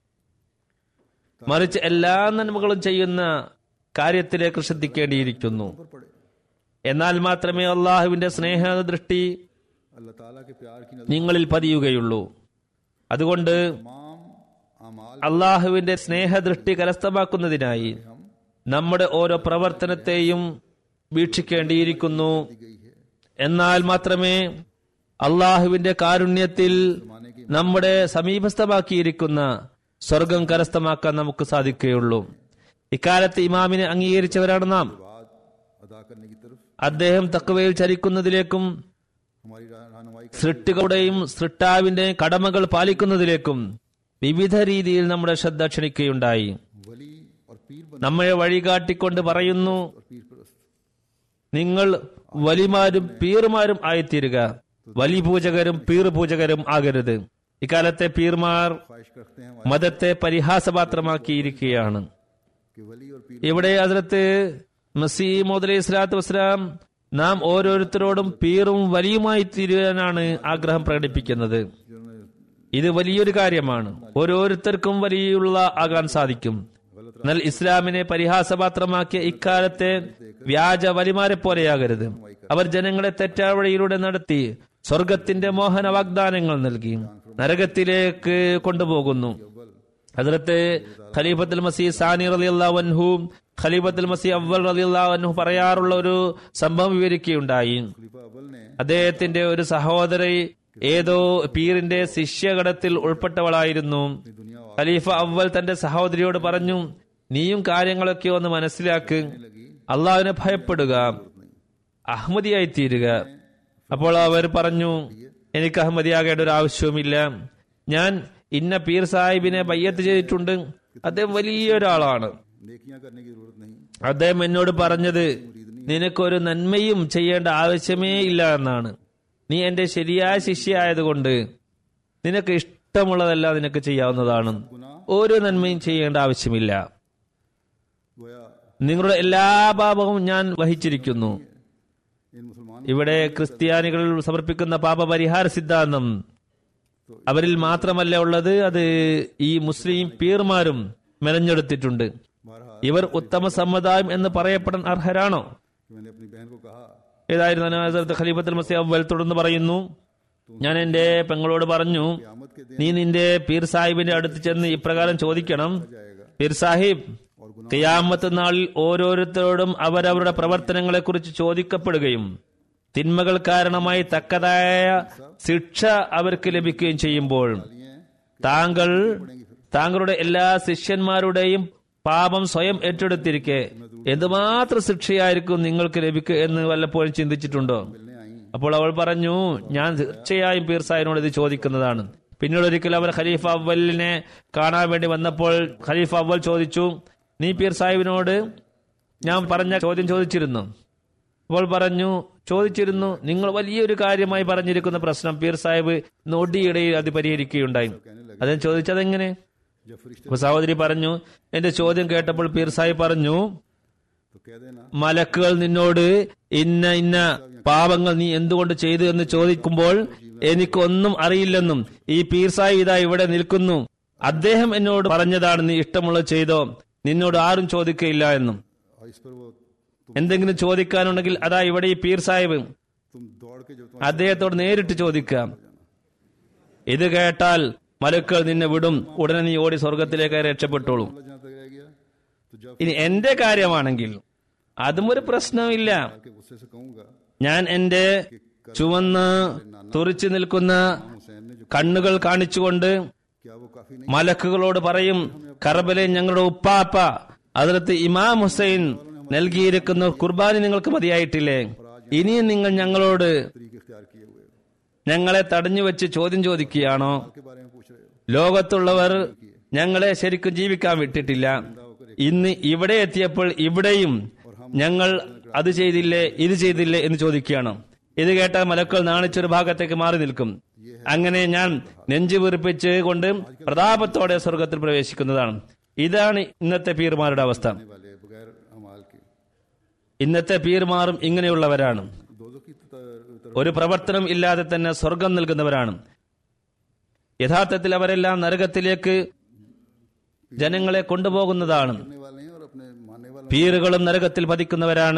മറിച്ച് എല്ലാ നന്മകളും ചെയ്യുന്ന കാര്യത്തിലേക്ക് ശ്രദ്ധിക്കേണ്ടിയിരിക്കുന്നു पर पड़े എന്നാൽ മാത്രമേ അള്ളാഹുവിന്റെ സ്നേഹദൃഷ്ടി अल्लाह ताला के प्यार की नजर നിങ്ങളിൽ പതിയുകയുള്ളൂ അതുകൊണ്ട് तमाम अमाल അള്ളാഹുവിന്റെ സ്നേഹദൃഷ്ടി കരസ്ഥമാക്കുന്നതിനായി നമ്മുടെ ഓരോ പ്രവർത്തനത്തെയും വീക്ഷിക്കേണ്ടിയിരിക്കുന്നു गई है എന്നാൽ മാത്രമേ അള്ളാഹുവിന്റെ കാരുണ്യത്തിൽ നമ്മുടെ സമീപസ്ഥമാക്കിയിരിക്കുന്ന സ്വർഗം കരസ്ഥമാക്കാൻ നമുക്ക് സാധിക്കുകയുള്ളൂ ഇക്കാലത്ത് ഇമാമിനെ അംഗീകരിച്ചവരാണ് നാം बाद अदा करने की तरफ അദ്ദേഹം തക്കവയിൽ ചരിക്കുന്നതിലേക്കും हमारी राह- रहनुमाई कर സൃഷ്ടികളുടെയും സൃഷ്ടാവിന്റെയും കടമകൾ പാലിക്കുന്നതിലേക്കും വിവിധ രീതിയിൽ നമ്മുടെ ശ്രദ്ധ ക്ഷണിക്കുകയുണ്ടായി वली और पीर बन നമ്മളെ വഴികാട്ടിക്കൊണ്ട് പറയുന്നു और पीर परस्त നിങ്ങൾ വലിമാരും പീറുമാരും ആയിത്തീരുക വലി പൂജകരും പീർ പൂജകരും ആകരുത് ഇക്കാലത്തെ പീർമാർ ख्वाहिश करते हैं മതത്തെ പരിഹാസപാത്രമാക്കിയിരിക്കുകയാണ് कि वली और पीर ഇവിടെ അതിലത്ത് മസീമോദ് അലൈഹി സ്വലാത്തു വസ്സലാം നാം ഓരോരുത്തരോടും പീറും വലിയുമായി തീരുവാനാണ് ആഗ്രഹം പ്രകടിപ്പിക്കുന്നത് जिन्होंने ഇത് വലിയൊരു കാര്യമാണ് ഓരോരുത്തർക്കും വലിയുള്ള ആകാൻ സാധിക്കും എന്നാൽ ഇസ്ലാമിനെ പരിഹാസപാത്രമാക്കിയ ഇക്കാലത്തെ വ്യാജ വലിമാരെ പോലെയാകരുത് അവർ ജനങ്ങളെ തെറ്റായ വഴിയിലൂടെ നടത്തി സ്വർഗത്തിന്റെ മോഹന വാഗ്ദാനങ്ങൾ നൽകി നരകത്തിലേക്ക് കൊണ്ടുപോകുന്നു ഹജറത്ത് ഖലീഫത്തുൽ മസീ സാനി റളിയല്ലാഹു അൻഹു ഖലീഫത്തുൽ മസീ അവൽ റളിയല്ലാഹു അൻഹു പറയാറുള്ള ഒരു സംഭവം വിവരിക്കുകയുണ്ടായി खलीफा अव्वल ने അദ്ദേഹത്തിന്റെ ഒരു സഹോദരി ഏതോ പീറിന്റെ ശിഷ്യഗണത്തിൽ ഉൾപ്പെട്ടവളായിരുന്നു दुनिया ഖലീഫ അവൽ തന്റെ സഹോദരിയോട് പറഞ്ഞു നീയും കാര്യങ്ങളൊക്കെ ഒന്ന് മനസ്സിലാക്ക് അള്ളാഹുവിനെ ഭയപ്പെടുക അഹമ്മദിയായി തീരുക അപ്പോൾ അവർ പറഞ്ഞു എനിക്ക് അഹമ്മദിയാകേണ്ട ഒരു ആവശ്യവുമില്ല ഞാൻ ഇന്ന പീർ സാഹിബിനെ ബയ്യത്ത് ചെയ്തിട്ടുണ്ട് അദ്ദേഹം വലിയൊരാളാണ് नेकियां करने की जरूरत नहीं അദ്ദേഹം എന്നോട് പറഞ്ഞത് നിനക്കൊരു നന്മയും ചെയ്യേണ്ട ആവശ്യമേ ഇല്ല എന്നാണ് നീ എന്റെ ശരിയായ ശിഷ്യയായതുകൊണ്ട് നിനക്ക് ഇഷ്ടമുള്ളതെല്ലാം നിനക്ക് ചെയ്യാവുന്നതാണ് गुनाह ഒരു നന്മയും ചെയ്യേണ്ട ആവശ്യമില്ല गोया നിങ്ങളുടെ എല്ലാ പാപവും ഞാൻ വഹിച്ചിരിക്കുന്നു इन मुसलमान ഇവിടെ ക്രിസ്ത്യാനികൾ സമർപ്പിക്കുന്ന പാപപരിഹാര സിദ്ധാന്തം അവരിൽ മാത്രമല്ല ഉള്ളത് അത് ഈ മുസ്ലിം പീർമാരും മെനഞ്ഞെടുത്തിട്ടുണ്ട് बहरहाल ഇവർ ഉത്തമ സമുദായം എന്ന് പറയപ്പെടാൻ അർഹരാണോ कि मैंने अपनी बहन को कहा ഏതായിരുന്നു ഹസ്രത്ത് ഖലീഫത്തുൽ മസീഹ് അവൽ തുടർന്ന് പറയുന്നു ഞാൻ എന്റെ പെങ്ങളോട് പറഞ്ഞു क़यामत के दिन നീ നിന്റെ പീർ സാഹിബിന്റെ അടുത്ത് ചെന്ന് ഇപ്രകാരം ചോദിക്കണം जाएगा പീർ സാഹിബ് और गुनाह ഖിയാമത്ത് നാളിൽ ഓരോരുത്തരോടും അവരവരുടെ പ്രവർത്തനങ്ങളെക്കുറിച്ച് ചോദിക്കപ്പെടുകയും തിന്മകൾ കാരണമായി തക്കതായ ശിക്ഷ അവർക്ക് ലഭിക്കുകയും ചെയ്യുമ്പോൾ लिए താങ്കൾ താങ്കളുടെ എല്ലാ ശിഷ്യന്മാരുടെയും പാപം സ്വയം ഏറ്റെടുത്തിരിക്കെ എന്തുമാത്രം ശിക്ഷയായിരിക്കും നിങ്ങൾക്ക് ലഭിക്കുക എന്ന് വല്ലപ്പോഴും ചിന്തിച്ചിട്ടുണ്ടോ मिलने आई അപ്പോൾ അവൾ പറഞ്ഞു ഞാൻ തീർച്ചയായും പീർ സാഹിബിനോട് ഇത് ചോദിക്കുന്നതാണ് പിന്നീട് ഒരിക്കൽ അവർ ഖലീഫ അവലിനെ കാണാൻ വേണ്ടി വന്നപ്പോൾ ഖലീഫ അവൽ ചോദിച്ചു നീ പീർ സാഹിബിനോട് ഞാൻ പറഞ്ഞ ചോദ്യം ചോദിച്ചിരുന്നു അപ്പോൾ പറഞ്ഞു ചോദിച്ചിരുന്നു നിങ്ങൾ വലിയൊരു കാര്യമായി പറഞ്ഞിരിക്കുന്ന പ്രശ്നം പീർ സാഹിബ് നൊടിയിടയിൽ അത് പരിഹരിക്കുകയുണ്ടായി അദ്ദേഹം ചോദിച്ചതെങ്ങനെ जब फरिश्ते അപ്പൊ സഹോദരി പറഞ്ഞു എന്റെ ചോദ്യം കേട്ടപ്പോൾ പീർ സാഹിബ് പറഞ്ഞു तो कह देना മലക്കുകൾ നിന്നോട് ഇന്ന ഇന്ന പാപങ്ങൾ നീ എന്തുകൊണ്ട് ചെയ്തു എന്ന് ചോദിക്കുമ്പോൾ എനിക്കൊന്നും അറിയില്ലെന്നും ഈ പീർസായി ഇതാ ഇവിടെ നിൽക്കുന്നു അദ്ദേഹം എന്നോട് പറഞ്ഞതാണ് നീ ഇഷ്ടമുള്ളത് ചെയ്തോ നിന്നോട് ആരും ചോദിക്കയില്ല എന്നും और इस पर वो എന്തെങ്കിലും ചോദിക്കാനുണ്ടെങ്കിൽ അതാ ഇവിടെ ഈ പീർ സാഹിബ് तुम दौड़ के जब അദ്ദേഹത്തോട് നേരിട്ട് ചോദിക്കാം ഇത് കേട്ടാൽ മലക്കുകൾ നിന്നെ വിടും ഉടനെ നീ ഓടി സ്വർഗത്തിലേക്ക് രക്ഷപ്പെട്ടോളും तुम्हारा जहां तक रह गया तो जब ഇനി എന്റെ കാര്യമാണെങ്കിൽ അതും ഒരു പ്രശ്നമില്ല के गुस्से से कहूंगा ഞാൻ എന്റെ ചുവന്ന് തുറിച്ചു നിൽക്കുന്ന हुसैन ने जो കണ്ണുകൾ കാണിച്ചുകൊണ്ട് क्या वो काफी नहीं മലക്കുകളോട് പറയും കറബലെ ഞങ്ങളുടെ ഉപ്പാപ്പ അതിലത്ത് ഇമാം ഹുസൈൻ നൽകിയിരിക്കുന്ന കുർബാനി നിങ്ങൾക്ക് മതിയായിട്ടില്ലേ ഇനിയും നിങ്ങൾ ഞങ്ങളോട് तरीके इख्तियार किए हुए हो ഞങ്ങളെ തടഞ്ഞു വെച്ച് ചോദ്യം ചോദിക്കുകയാണോ के बारे में पूछ रहे हो ലോകത്തുള്ളവർ ഞങ്ങളെ ശരിക്കും ജീവിക്കാൻ വിട്ടിട്ടില്ല ഇന്ന് ഇവിടെ എത്തിയപ്പോൾ ഇവിടെയും ഞങ്ങൾ അത് ചെയ്തില്ലേ ഇത് ചെയ്തില്ലേ എന്ന് ചോദിക്കുകയാണ് ഇത് കേട്ട മലക്കൾ നാണിച്ചൊരു ഭാഗത്തേക്ക് മാറി നിൽക്കും അങ്ങനെ ഞാൻ നെഞ്ചു വീർപ്പിച്ച് കൊണ്ട് പ്രതാപത്തോടെ സ്വർഗത്തിൽ പ്രവേശിക്കുന്നതാണ് ഇതാണ് ഇന്നത്തെ പീർമാരുടെ അവസ്ഥ आने वाले बगैर अमाल के ഇന്നത്തെ പീർമാറും ഇങ്ങനെയുള്ളവരാണ് दोजों की तरफ ഒരു പ്രവർത്തനം ഇല്ലാതെ തന്നെ സ്വർഗം നൽകുന്നവരാണ് യഥാർത്ഥത്തിൽ അവരെല്ലാം നരകത്തിലേക്ക് ജനങ്ങളെ കൊണ്ടുപോകുന്നതാണ് करने वाले हैं और अपने मानने वाले പീറുകളും നരകത്തിൽ പതിക്കുന്നവരാണ്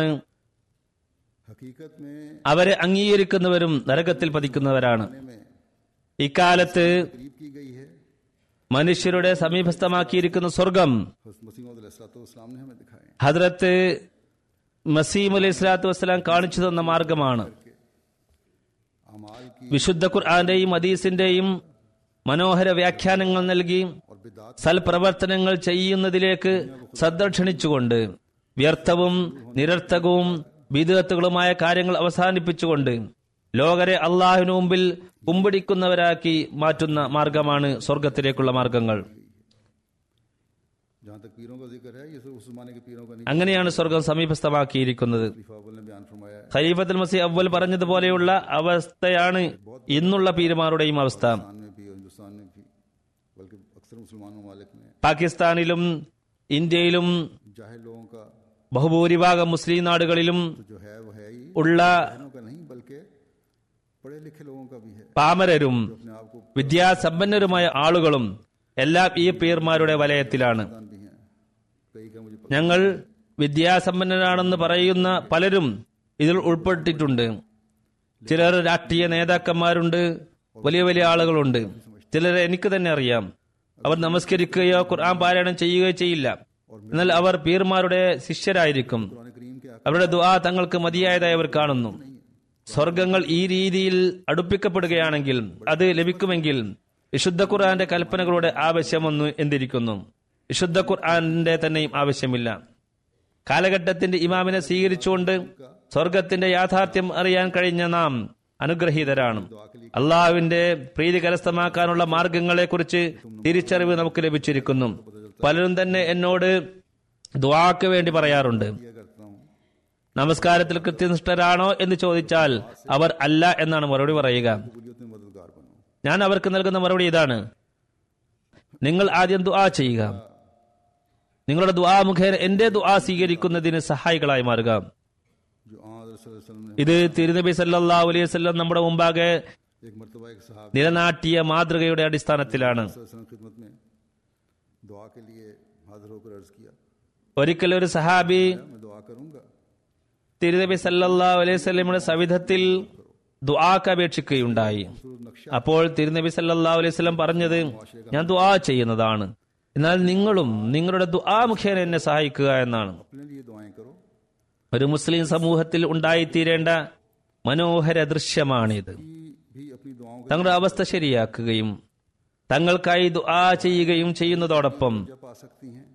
हकीकत में അവരെ അംഗീകരിക്കുന്നവരും നരകത്തിൽ പതിക്കുന്നവരാണ് में ഇക്കാലത്ത് करीब की गई है മനുഷ്യരുടെ സമീപസ്ഥമാക്കിയിരിക്കുന്ന സ്വർഗം हज़रत मसीह इस्लाम ने हमें दिखाए हैं। ഹദ്രത്ത് മസീം അലൈഹി സ്വലാത്തു വസ്സലാം കാണിച്ചു തന്ന മാർഗമാണ് अमाल की വിശുദ്ധ ഖുർആന്റെയും ഹദീസിന്റെയും മനോഹര വ്യാഖ്യാനങ്ങൾ നൽകി और बिदात സൽപ്രവർത്തനങ്ങൾ ചെയ്യുന്നതിലേക്ക് ശ്രദ്ധ ക്ഷണിച്ചുകൊണ്ട് വ്യർത്ഥവും നിരർത്ഥകവും വിദഗത്തുകളുമായ കാര്യങ്ങൾ അവസാനിപ്പിച്ചുകൊണ്ട് ലോകരെ അള്ളാഹുവിന് മുമ്പിൽ കുമ്പിടിക്കുന്നവരാക്കി മാറ്റുന്ന മാർഗമാണ് സ്വർഗത്തിലേക്കുള്ള മാർഗങ്ങൾ जहाँ तक पीरों का जिक्र है ये सिर्फ उस जमाने के पीरों का नहीं അങ്ങനെയാണ് സ്വർഗം സമീപസ്ഥമാക്കിയിരിക്കുന്നത് खलीफा अव्वल ने बयान फरमाया है ഖലീഫത്തുൽ മസീ അവൽ പറഞ്ഞതുപോലെയുള്ള അവസ്ഥയാണ് ഇന്നുള്ള പീരുമാരുടെയും അവസ്ഥ पाकिस्तान में भी और हिंदुस्तान में भी बल्कि अक्सर मुसलमान ममालिक में പാകിസ്ഥാനിലും ഇന്ത്യയിലും जाहिल लोगों का ബഹുഭൂരിഭാഗം മുസ്ലിം നാടുകളിലും तो जो है वो है ही ഉള്ള बहनों का नहीं बल्कि पढ़े लिखे लोगों का भी है പാമരരും अपने आप को വിദ്യാസമ്പന്നരുമായ ആളുകളും എല്ലാം ഈ പീർമാരുടെ വലയത്തിലാണ് दान भी हैं कई का मुझे पता ഞങ്ങൾ വിദ്യാസമ്പന്നരാണെന്ന് പറയുന്ന പലരും ഇതിൽ ഉൾപ്പെട്ടിട്ടുണ്ട് ചിലർ രാഷ്ട്രീയ നേതാക്കന്മാരുണ്ട് വലിയ വലിയ ആളുകളുണ്ട് ചിലരെ എനിക്ക് തന്നെ അറിയാം അവർ നമസ്കരിക്കുകയോ ഖുർആൻ പാരായണം ചെയ്യുകയോ ചെയ്യില്ല എന്നാൽ അവർ പീർമാരുടെ ശിഷ്യരായിരിക്കും कुरान करीम के അവരുടെ ദുആ തങ്ങൾക്ക് മതിയായതായി അവർ കാണുന്നു സ്വർഗങ്ങൾ ഈ രീതിയിൽ അടുപ്പിക്കപ്പെടുകയാണെങ്കിൽ അത് ലഭിക്കുമെങ്കിൽ വിശുദ്ധ ഖുർആന്റെ കൽപ്പനകളുടെ ആവശ്യമൊന്നും എന്തിരിക്കുന്നു വിശുദ്ധ ഖുർആന്റെ തന്നെയും ആവശ്യമില്ല കാലഘട്ടത്തിന്റെ ഇമാമിനെ സ്വീകരിച്ചുകൊണ്ട് സ്വർഗത്തിന്റെ യാഥാർത്ഥ്യം അറിയാൻ കഴിഞ്ഞ നാം അനുഗ്രഹീതരാണ് അള്ളാഹുവിന്റെ പ്രീതി കരസ്ഥമാക്കാനുള്ള മാർഗങ്ങളെക്കുറിച്ച് തിരിച്ചറിവ് നമുക്ക് ലഭിച്ചിരിക്കുന്നു പലരും തന്നെ എന്നോട് ദ്വാക്ക് വേണ്ടി പറയാറുണ്ട് किया करता हूँ നമസ്കാരത്തിൽ കൃത്യനിഷ്ഠരാണോ എന്ന് ചോദിച്ചാൽ അവർ അല്ല എന്നാണ് മറുപടി പറയുക कबूलियत में मददगार बनो ഞാൻ അവർക്ക് നൽകുന്ന മറുപടി ഇതാണ് നിങ്ങൾ ആദ്യം ദുആ ചെയ്യുക നിങ്ങളുടെ ദുആ മുഖേന എന്റെ ദുആ സ്വീകരിക്കുന്നതിന് സഹായികളായി മാറുക जो आदर वसल्लम ने ഇത് തിരുനബി സല്ലല്ലാഹു അലൈഹി വസല്ലം നമ്മുടെ മുമ്പാകെ एक मरतबा एक सहाब നിലനാട്ടിയ മാതൃകയുടെ അടിസ്ഥാനത്തിലാണ് वसल्लम खिदमत में दुआ के लिए हाजिर होकर अर्ज किया ഒരിക്കൽ ഒരു സഹാബി मैं दुआ करूंगा തിരുനബി സല്ലല്ലാഹു അലൈഹി വസല്ലമയുടെ സവിധത്തിൽ ദുആക്ക് അപേക്ഷിക്കുകയുണ്ടായി खूबसूरत नक्शा അപ്പോൾ തിരുനബി സല്ലല്ലാഹു അലൈഹി വസല്ലം പറഞ്ഞത് ഞാൻ ദുആ ചെയ്യുന്നതാണ് എന്നാൽ നിങ്ങളും നിങ്ങളുടെ ദുആ മുഖേന എന്നെ സഹായിക്കുക എന്നാണ് अपने लिए दुआएं करो ഒരു മുസ്ലിം സമൂഹത്തിൽ ഉണ്ടായിത്തീരേണ്ട മനോഹര ദൃശ്യമാണിത് कि भी अपनी दुआओं को തങ്ങളുടെ അവസ്ഥ ശരിയാക്കുകയും തങ്ങൾക്കായി ദുആ ചെയ്യുകയും ചെയ്യുന്നതോടൊപ്പം जब पा सकती हैं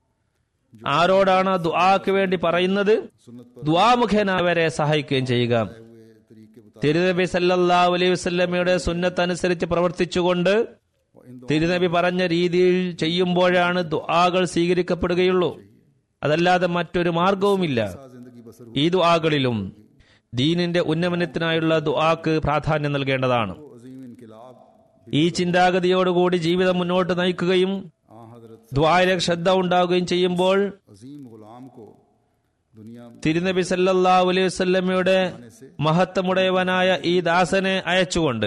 ആരോടാണ് ദുആക്ക് വേണ്ടി പറയുന്നത് सुन्नत पर ദുആ മുഖേന അവരെ സഹായിക്കുകയും ചെയ്യുക हुए तरीके मुताबिक തിരുനബി സല്ലല്ലാഹു അലൈഹി വസല്ലമയുടെ സുന്നത്ത് അനുസരിച്ച് പ്രവർത്തിച്ചുകൊണ്ട് और इन തിരുനബി പറഞ്ഞ രീതിയിൽ ചെയ്യുമ്പോഴാണ് ദുആകൾ സ്വീകരിക്കപ്പെടുകയുള്ളൂ അതല്ലാതെ മറ്റൊരു മാർഗവുമില്ല दुआ जिंदगी बसर ഈ ദുആകളിലും ദീനിന്റെ ഉന്നമനത്തിനായുള്ള ദുആക്ക് പ്രാധാന്യം നൽകേണ്ടതാണ് हो अजीम इनकलाब ഈ ചിന്താഗതിയോടുകൂടി ജീവിതം മുന്നോട്ട് നയിക്കുകയും आ हजरत ദ്വായിലേക്ക് ശ്രദ്ധ ഉണ്ടാവുകയും ചെയ്യുമ്പോൾ अजीम गुलाम को दुनिया में തിരുനബി സല്ലല്ലാഹു അലൈഹി വസല്ലമയുടെ മഹത്വമുടയവനായ ഈ ദാസനെ അയച്ചുകൊണ്ട്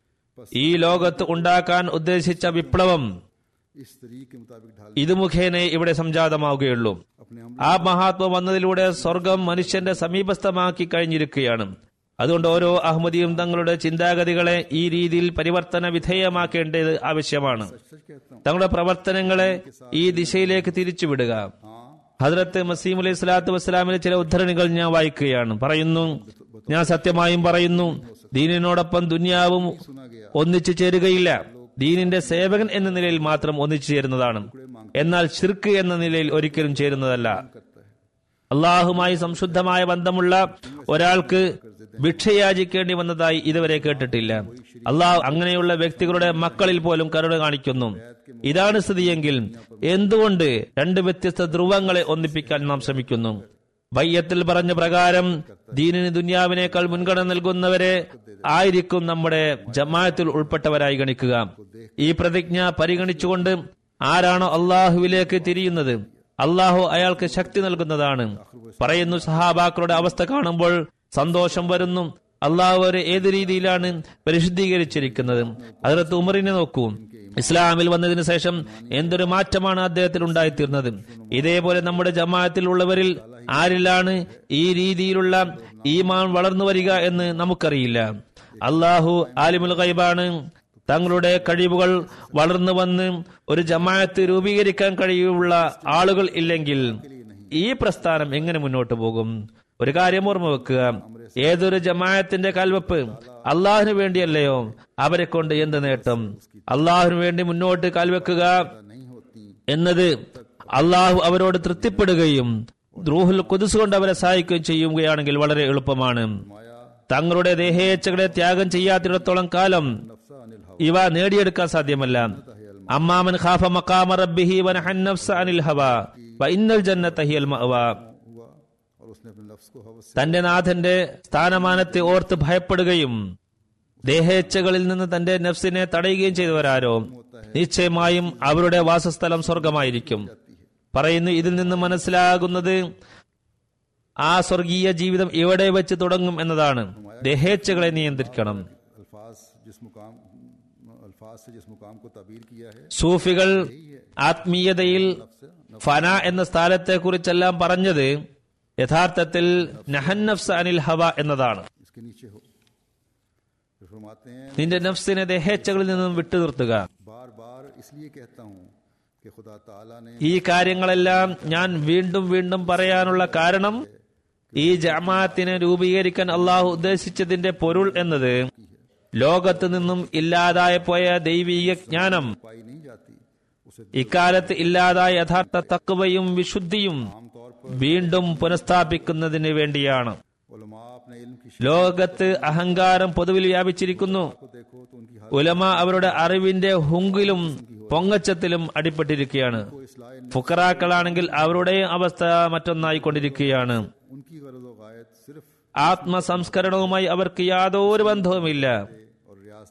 ഈ ലോകത്ത് ഉണ്ടാക്കാൻ ഉദ്ദേശിച്ച വിപ്ലവം इस तरीके के मुताबिक ढाल ഇത് മുഖേന ഇവിടെ സംജാതമാവുകയുള്ളൂ अपने हम ആ മഹാത്മ വന്നതിലൂടെ സ്വർഗം മനുഷ്യന്റെ സമീപസ്ഥമാക്കി കഴിഞ്ഞിരിക്കുകയാണ് അതുകൊണ്ട് ഓരോ അഹമ്മദിയും തങ്ങളുടെ ചിന്താഗതികളെ ഈ രീതിയിൽ പരിവർത്തന വിധേയമാക്കേണ്ടത് ആവശ്യമാണ് सच सच कहता हूँ തങ്ങളുടെ പ്രവർത്തനങ്ങളെ ഈ ദിശയിലേക്ക് തിരിച്ചുവിടുക हाँ ഹദ്രത്ത് മസീം അലൈഹി സ്വലാത്തു വസ്സലാമിലെ ചില ഉദ്ധരണികൾ ഞാൻ വായിക്കുകയാണ് പറയുന്നു ഞാൻ സത്യമായും പറയുന്നു ദീനിനോടൊപ്പം ദുന്യാവും सुना गया ഒന്നിച്ചു ചേരുകയില്ല ദീനിന്റെ സേവകൻ എന്ന നിലയിൽ മാത്രം ഒന്നിച്ചു ചേരുന്നതാണ് എന്നാൽ ഷിർക്ക് എന്ന നിലയിൽ ഒരിക്കലും ചേരുന്നതല്ല करता है അള്ളാഹുമായി സംശുദ്ധമായ ബന്ധമുള്ള ഒരാൾക്ക് ഭിക്ഷയാചിക്കേണ്ടി വന്നതായി ഇതുവരെ കേട്ടിട്ടില്ല അള്ളാഹു അങ്ങനെയുള്ള വ്യക്തികളുടെ മക്കളിൽ പോലും കരുണ കാണിക്കുന്നു ഇതാണ് സ്ഥിതിയെങ്കിൽ എന്തുകൊണ്ട് രണ്ട് വ്യത്യസ്ത ധ്രുവങ്ങളെ ഒന്നിപ്പിക്കാൻ നാം ശ്രമിക്കുന്നു ബയ്യത്തിൽ പറഞ്ഞ പ്രകാരം ദീനിന് ദുന്യാവിനേക്കാൾ മുൻഗണന നൽകുന്നവരെ ആയിരിക്കും നമ്മുടെ ജമാഅത്തിൽ ഉൾപ്പെട്ടവരായി ഗണിക്കുക ഈ പ്രതിജ്ഞ പരിഗണിച്ചുകൊണ്ട് ആരാണോ അള്ളാഹുവിലേക്ക് തിരിയുന്നത് അള്ളാഹു അയാൾക്ക് ശക്തി നൽകുന്നതാണ് പറയുന്നു സഹാബാക്കളുടെ അവസ്ഥ കാണുമ്പോൾ സന്തോഷം വരുന്നു അള്ളാഹു അവരെ ഏത് രീതിയിലാണ് പരിശുദ്ധീകരിച്ചിരിക്കുന്നത് അതിലത്ത് ഉമറിനെ നോക്കൂ ഇസ്ലാമിൽ വന്നതിന് ശേഷം എന്തൊരു മാറ്റമാണ് അദ്ദേഹത്തിൽ ഉണ്ടായിത്തീർന്നത് ഇതേപോലെ നമ്മുടെ ജമാഅത്തിലുള്ളവരിൽ ആരിലാണ് ഈ രീതിയിലുള്ള ഈമാൻ വളർന്നു വരിക എന്ന് നമുക്കറിയില്ല അള്ളാഹു ആലിമുൽ ഗൈബാണ് തങ്ങളുടെ കഴിവുകൾ വളർന്നു വന്ന് ഒരു ജമാഅത്ത് രൂപീകരിക്കാൻ കഴിയുള്ള ആളുകൾ ഇല്ലെങ്കിൽ ഈ പ്രസ്ഥാനം എങ്ങനെ മുന്നോട്ട് പോകും ഒരു കാര്യം ഓർമ്മ വെക്കുക ഏതൊരു ജമാഅത്തിന്റെ കൽവെപ്പ് അള്ളാഹിനു വേണ്ടിയല്ലയോ അവരെ കൊണ്ട് എന്ത് നേട്ടം അള്ളാഹിനു വേണ്ടി മുന്നോട്ട് കാൽവെക്കുക नहीं होती എന്നത് അള്ളാഹു അവരോട് തൃപ്തിപ്പെടുകയും ദ്രൂഹുൽ കുതിസ് കൊണ്ട് അവരെ സഹായിക്കുകയും ചെയ്യുകയാണെങ്കിൽ വളരെ എളുപ്പമാണ് माया തങ്ങളുടെ ദേഹേച്ഛകളെ ത്യാഗം ചെയ്യാത്തിടത്തോളം കാലം नफ्सा अनिल हवा ഇവ നേടിയെടുക്കാൻ സാധ്യമല്ല അമ്മാമൻ ഖാഫ മഖാമ റബ്ബിഹി വനഹൻ നഫ്സ അനിൽ ഹവ വഇന്നൽ ജന്നത ഹിയൽ മഅവ हुआ और उसने अपने नफ्स को हवस से തന്റെ നാഥന്റെ സ്ഥാനമാനത്തെ ഓർത്ത് ഭയപ്പെടുകയും ദേഹേച്ഛകളിൽ നിന്ന് തന്റെ നഫ്സിനെ തടയുകയും ചെയ്തവരാരോ നിശ്ചയമായും അവരുടെ വാസസ്ഥലം സ്വർഗമായിരിക്കും പറയുന്നു ഇതിൽ നിന്ന് മനസ്സിലാകുന്നത് ആ സ്വർഗീയ ജീവിതം എവിടെ വെച്ച് തുടങ്ങും എന്നതാണ് ദേഹേച്ഛകളെ നിയന്ത്രിക്കണം अल्फाज जिस मुकाम अल्फाज से जिस मुकाम को ताबीर किया है സൂഫികൾ ആത്മീയതയിൽ ഫന എന്ന സ്ഥാനത്തെ കുറിച്ചെല്ലാം പറഞ്ഞത് യഥാർത്ഥത്തിൽ നഹന്നഫ്സ് അനിൽ ഹവ എന്നതാണ് इसके नीचे हो फिर फरमाते हैं നിന്റെ നഫ്സിനെ ദേഹേച്ഛകളിൽ നിന്നും വിട്ടു നിർത്തുക बार बार इसलिए कहता हूँ कि खुदा ताला ने ഈ കാര്യങ്ങളെല്ലാം ഞാൻ വീണ്ടും വീണ്ടും പറയാനുള്ള കാരണം ഈ ജമാഅത്തിനെ രൂപീകരിക്കാൻ അള്ളാഹു ഉദ്ദേശിച്ചതിന്റെ പൊരുൾ എന്നത് ലോകത്ത് നിന്നും ഇല്ലാതായി പോയ ദൈവീയ ജ്ഞാനം पाई नहीं जाती उसे ഇക്കാലത്ത് ഇല്ലാതായ യഥാർത്ഥ തക്കവയും വിശുദ്ധിയും आमतौर पर വീണ്ടും പുനഃസ്ഥാപിക്കുന്നതിന് വേണ്ടിയാണ് उलमा अपने इल्म की ലോകത്ത് അഹങ്കാരം പൊതുവിൽ വ്യാപിച്ചിരിക്കുന്നു को देखो तो उनकी हालत ഉലമ അവരുടെ അറിവിന്റെ ഹുങ്കിലും പൊങ്ങച്ചത്തിലും അടിപ്പെട്ടിരിക്കുകയാണ് ഫുക്കറാക്കളാണെങ്കിൽ അവരുടെ അവസ്ഥ മറ്റൊന്നായിക്കൊണ്ടിരിക്കുകയാണ് उनकी गरज गायत सिर्फ ആത്മസംസ്കരണവുമായി അവർക്ക് യാതൊരു ബന്ധവുമില്ല और रियासतें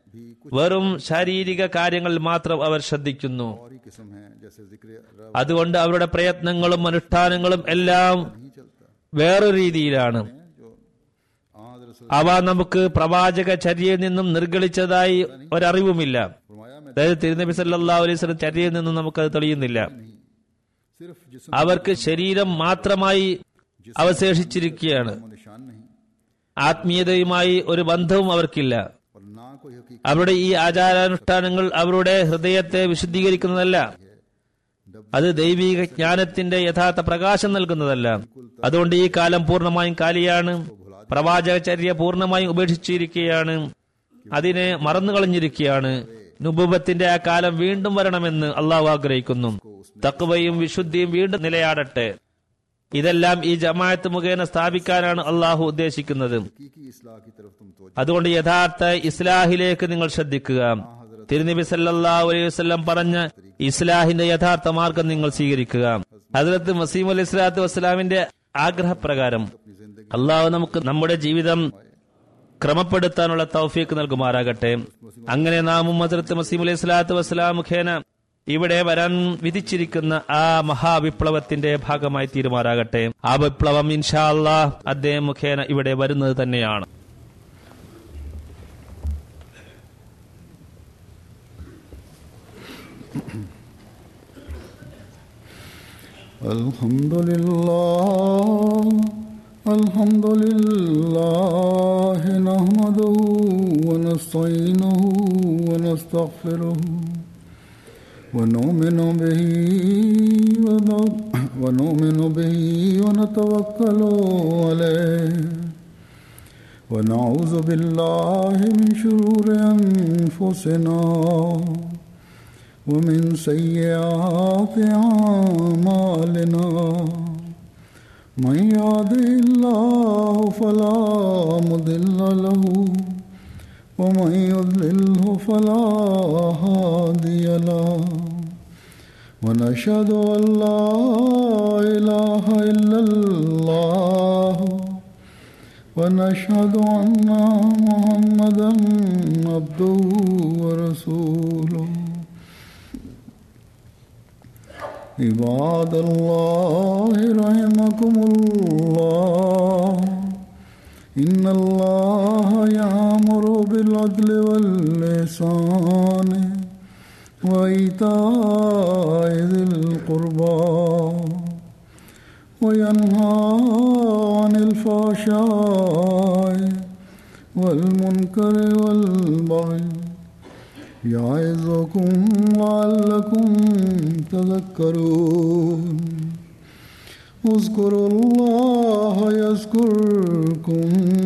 भी कुछ വെറും ശാരീരിക കാര്യങ്ങളിൽ മാത്രം അവർ ശ്രദ്ധിക്കുന്നു और ही किस्म है जैसे जिक्र रब അതുകൊണ്ട് അവരുടെ പ്രയത്നങ്ങളും അനുഷ്ഠാനങ്ങളും എല്ലാം नहीं चलता വേറൊരു രീതിയിലാണ് है जो आज रसूल അവ നമുക്ക് പ്രവാചക ചര്യയിൽ നിന്നും നിർഗളിച്ചതായി ഒരറിവുമില്ല फरमाया मैं അതായത് തിരുനബി സല്ലല്ലാഹു അലൈഹി വസല്ലം ചര്യയിൽ നിന്നും നമുക്കത് തെളിയുന്നില്ല नहीं सिर्फ जिसम അവർക്ക് ശരീരം മാത്രമായി അവശേഷിച്ചിരിക്കുകയാണ് का निशान नहीं ആത്മീയതയുമായി ഒരു ബന്ധവും അവർക്കില്ല और ना कोई हकीकत അവരുടെ ഈ ആചാരാനുഷ്ഠാനങ്ങൾ അവരുടെ ഹൃദയത്തെ വിശുദ്ധീകരിക്കുന്നതല്ല അത് ദൈവിക ജ്ഞാനത്തിന്റെ യഥാർത്ഥ പ്രകാശം നൽകുന്നതല്ല അതുകൊണ്ട് ഈ കാലം പൂർണ്ണമായും കാലിയാണ് പ്രവാചകചര്യ പൂർണ്ണമായും ഉപേക്ഷിച്ചിരിക്കുകയാണ് അതിനെ മറന്നുകളഞ്ഞിരിക്കുകയാണ് നുബുബത്തിന്റെ ആ കാലം വീണ്ടും വരണമെന്ന് അള്ളാഹു ആഗ്രഹിക്കുന്നു തക്വയും വിശുദ്ധിയും വീണ്ടും നിലയാടട്ടെ ഇതെല്ലാം ഈ ജമാഅത്ത് മുഖേന സ്ഥാപിക്കാനാണ് അള്ളാഹു ഉദ്ദേശിക്കുന്നത് हकीकी इसलाह की तरफ तुम तो അതുകൊണ്ട് യഥാർത്ഥ ഇസ്ലാഹിലേക്ക് നിങ്ങൾ ശ്രദ്ധിക്കുക തിരുനബി സല്ലല്ലാഹു അലൈഹി വസല്ലം പറഞ്ഞ ഇസ്ലാഹിന്റെ യഥാർത്ഥ മാർഗം നിങ്ങൾ സ്വീകരിക്കുക ഹജറത്ത് മസീം അലൈഹി സ്വലാത്തു വസ്സലാമിന്റെ ആഗ്രഹപ്രകാരം അള്ളാഹു നമുക്ക് നമ്മുടെ ജീവിതം ക്രമപ്പെടുത്താനുള്ള തൗഫീക്ക് നൽകുമാറാകട്ടെ അങ്ങനെ നാമും ഹജറത്ത് മസീം അലൈഹി സ്വലാത്തു വസ്സലാം മുഖേന ഇവിടെ വരാൻ വിധിച്ചിരിക്കുന്ന ആ മഹാവിപ്ലവത്തിന്റെ ഭാഗമായി തീരുമാറാകട്ടെ ആ വിപ്ലവം ഇൻഷാ അള്ളാഹ് അദ്ദേഹം മുഖേന ഇവിടെ വരുന്നത് തന്നെയാണ് الحمد لله الحمد لله نحمده ونستعينه ونستغفره ونؤمن به ون- ونؤمن به ونتوكل عليه ونعوذ بالله من شرور أنفسنا ومن سيئات أعمالنا من يهده الله فلا مضل له ومن يضلله فلا هادي له ونشهد أن لا إله إلا الله ونشهد أن محمدا عبده ورسوله عباد الله رحمكم الله إن الله يأمر بالعدل واللسان وإيتاء ذي القربى وينهى عن الفحشاء والمنكر والبغي يعظكم لعلكم تذكرون اذكروا الله يذكركم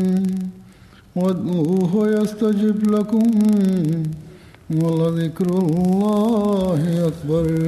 وادعوه يستجب لكم ولذكر الله أكبر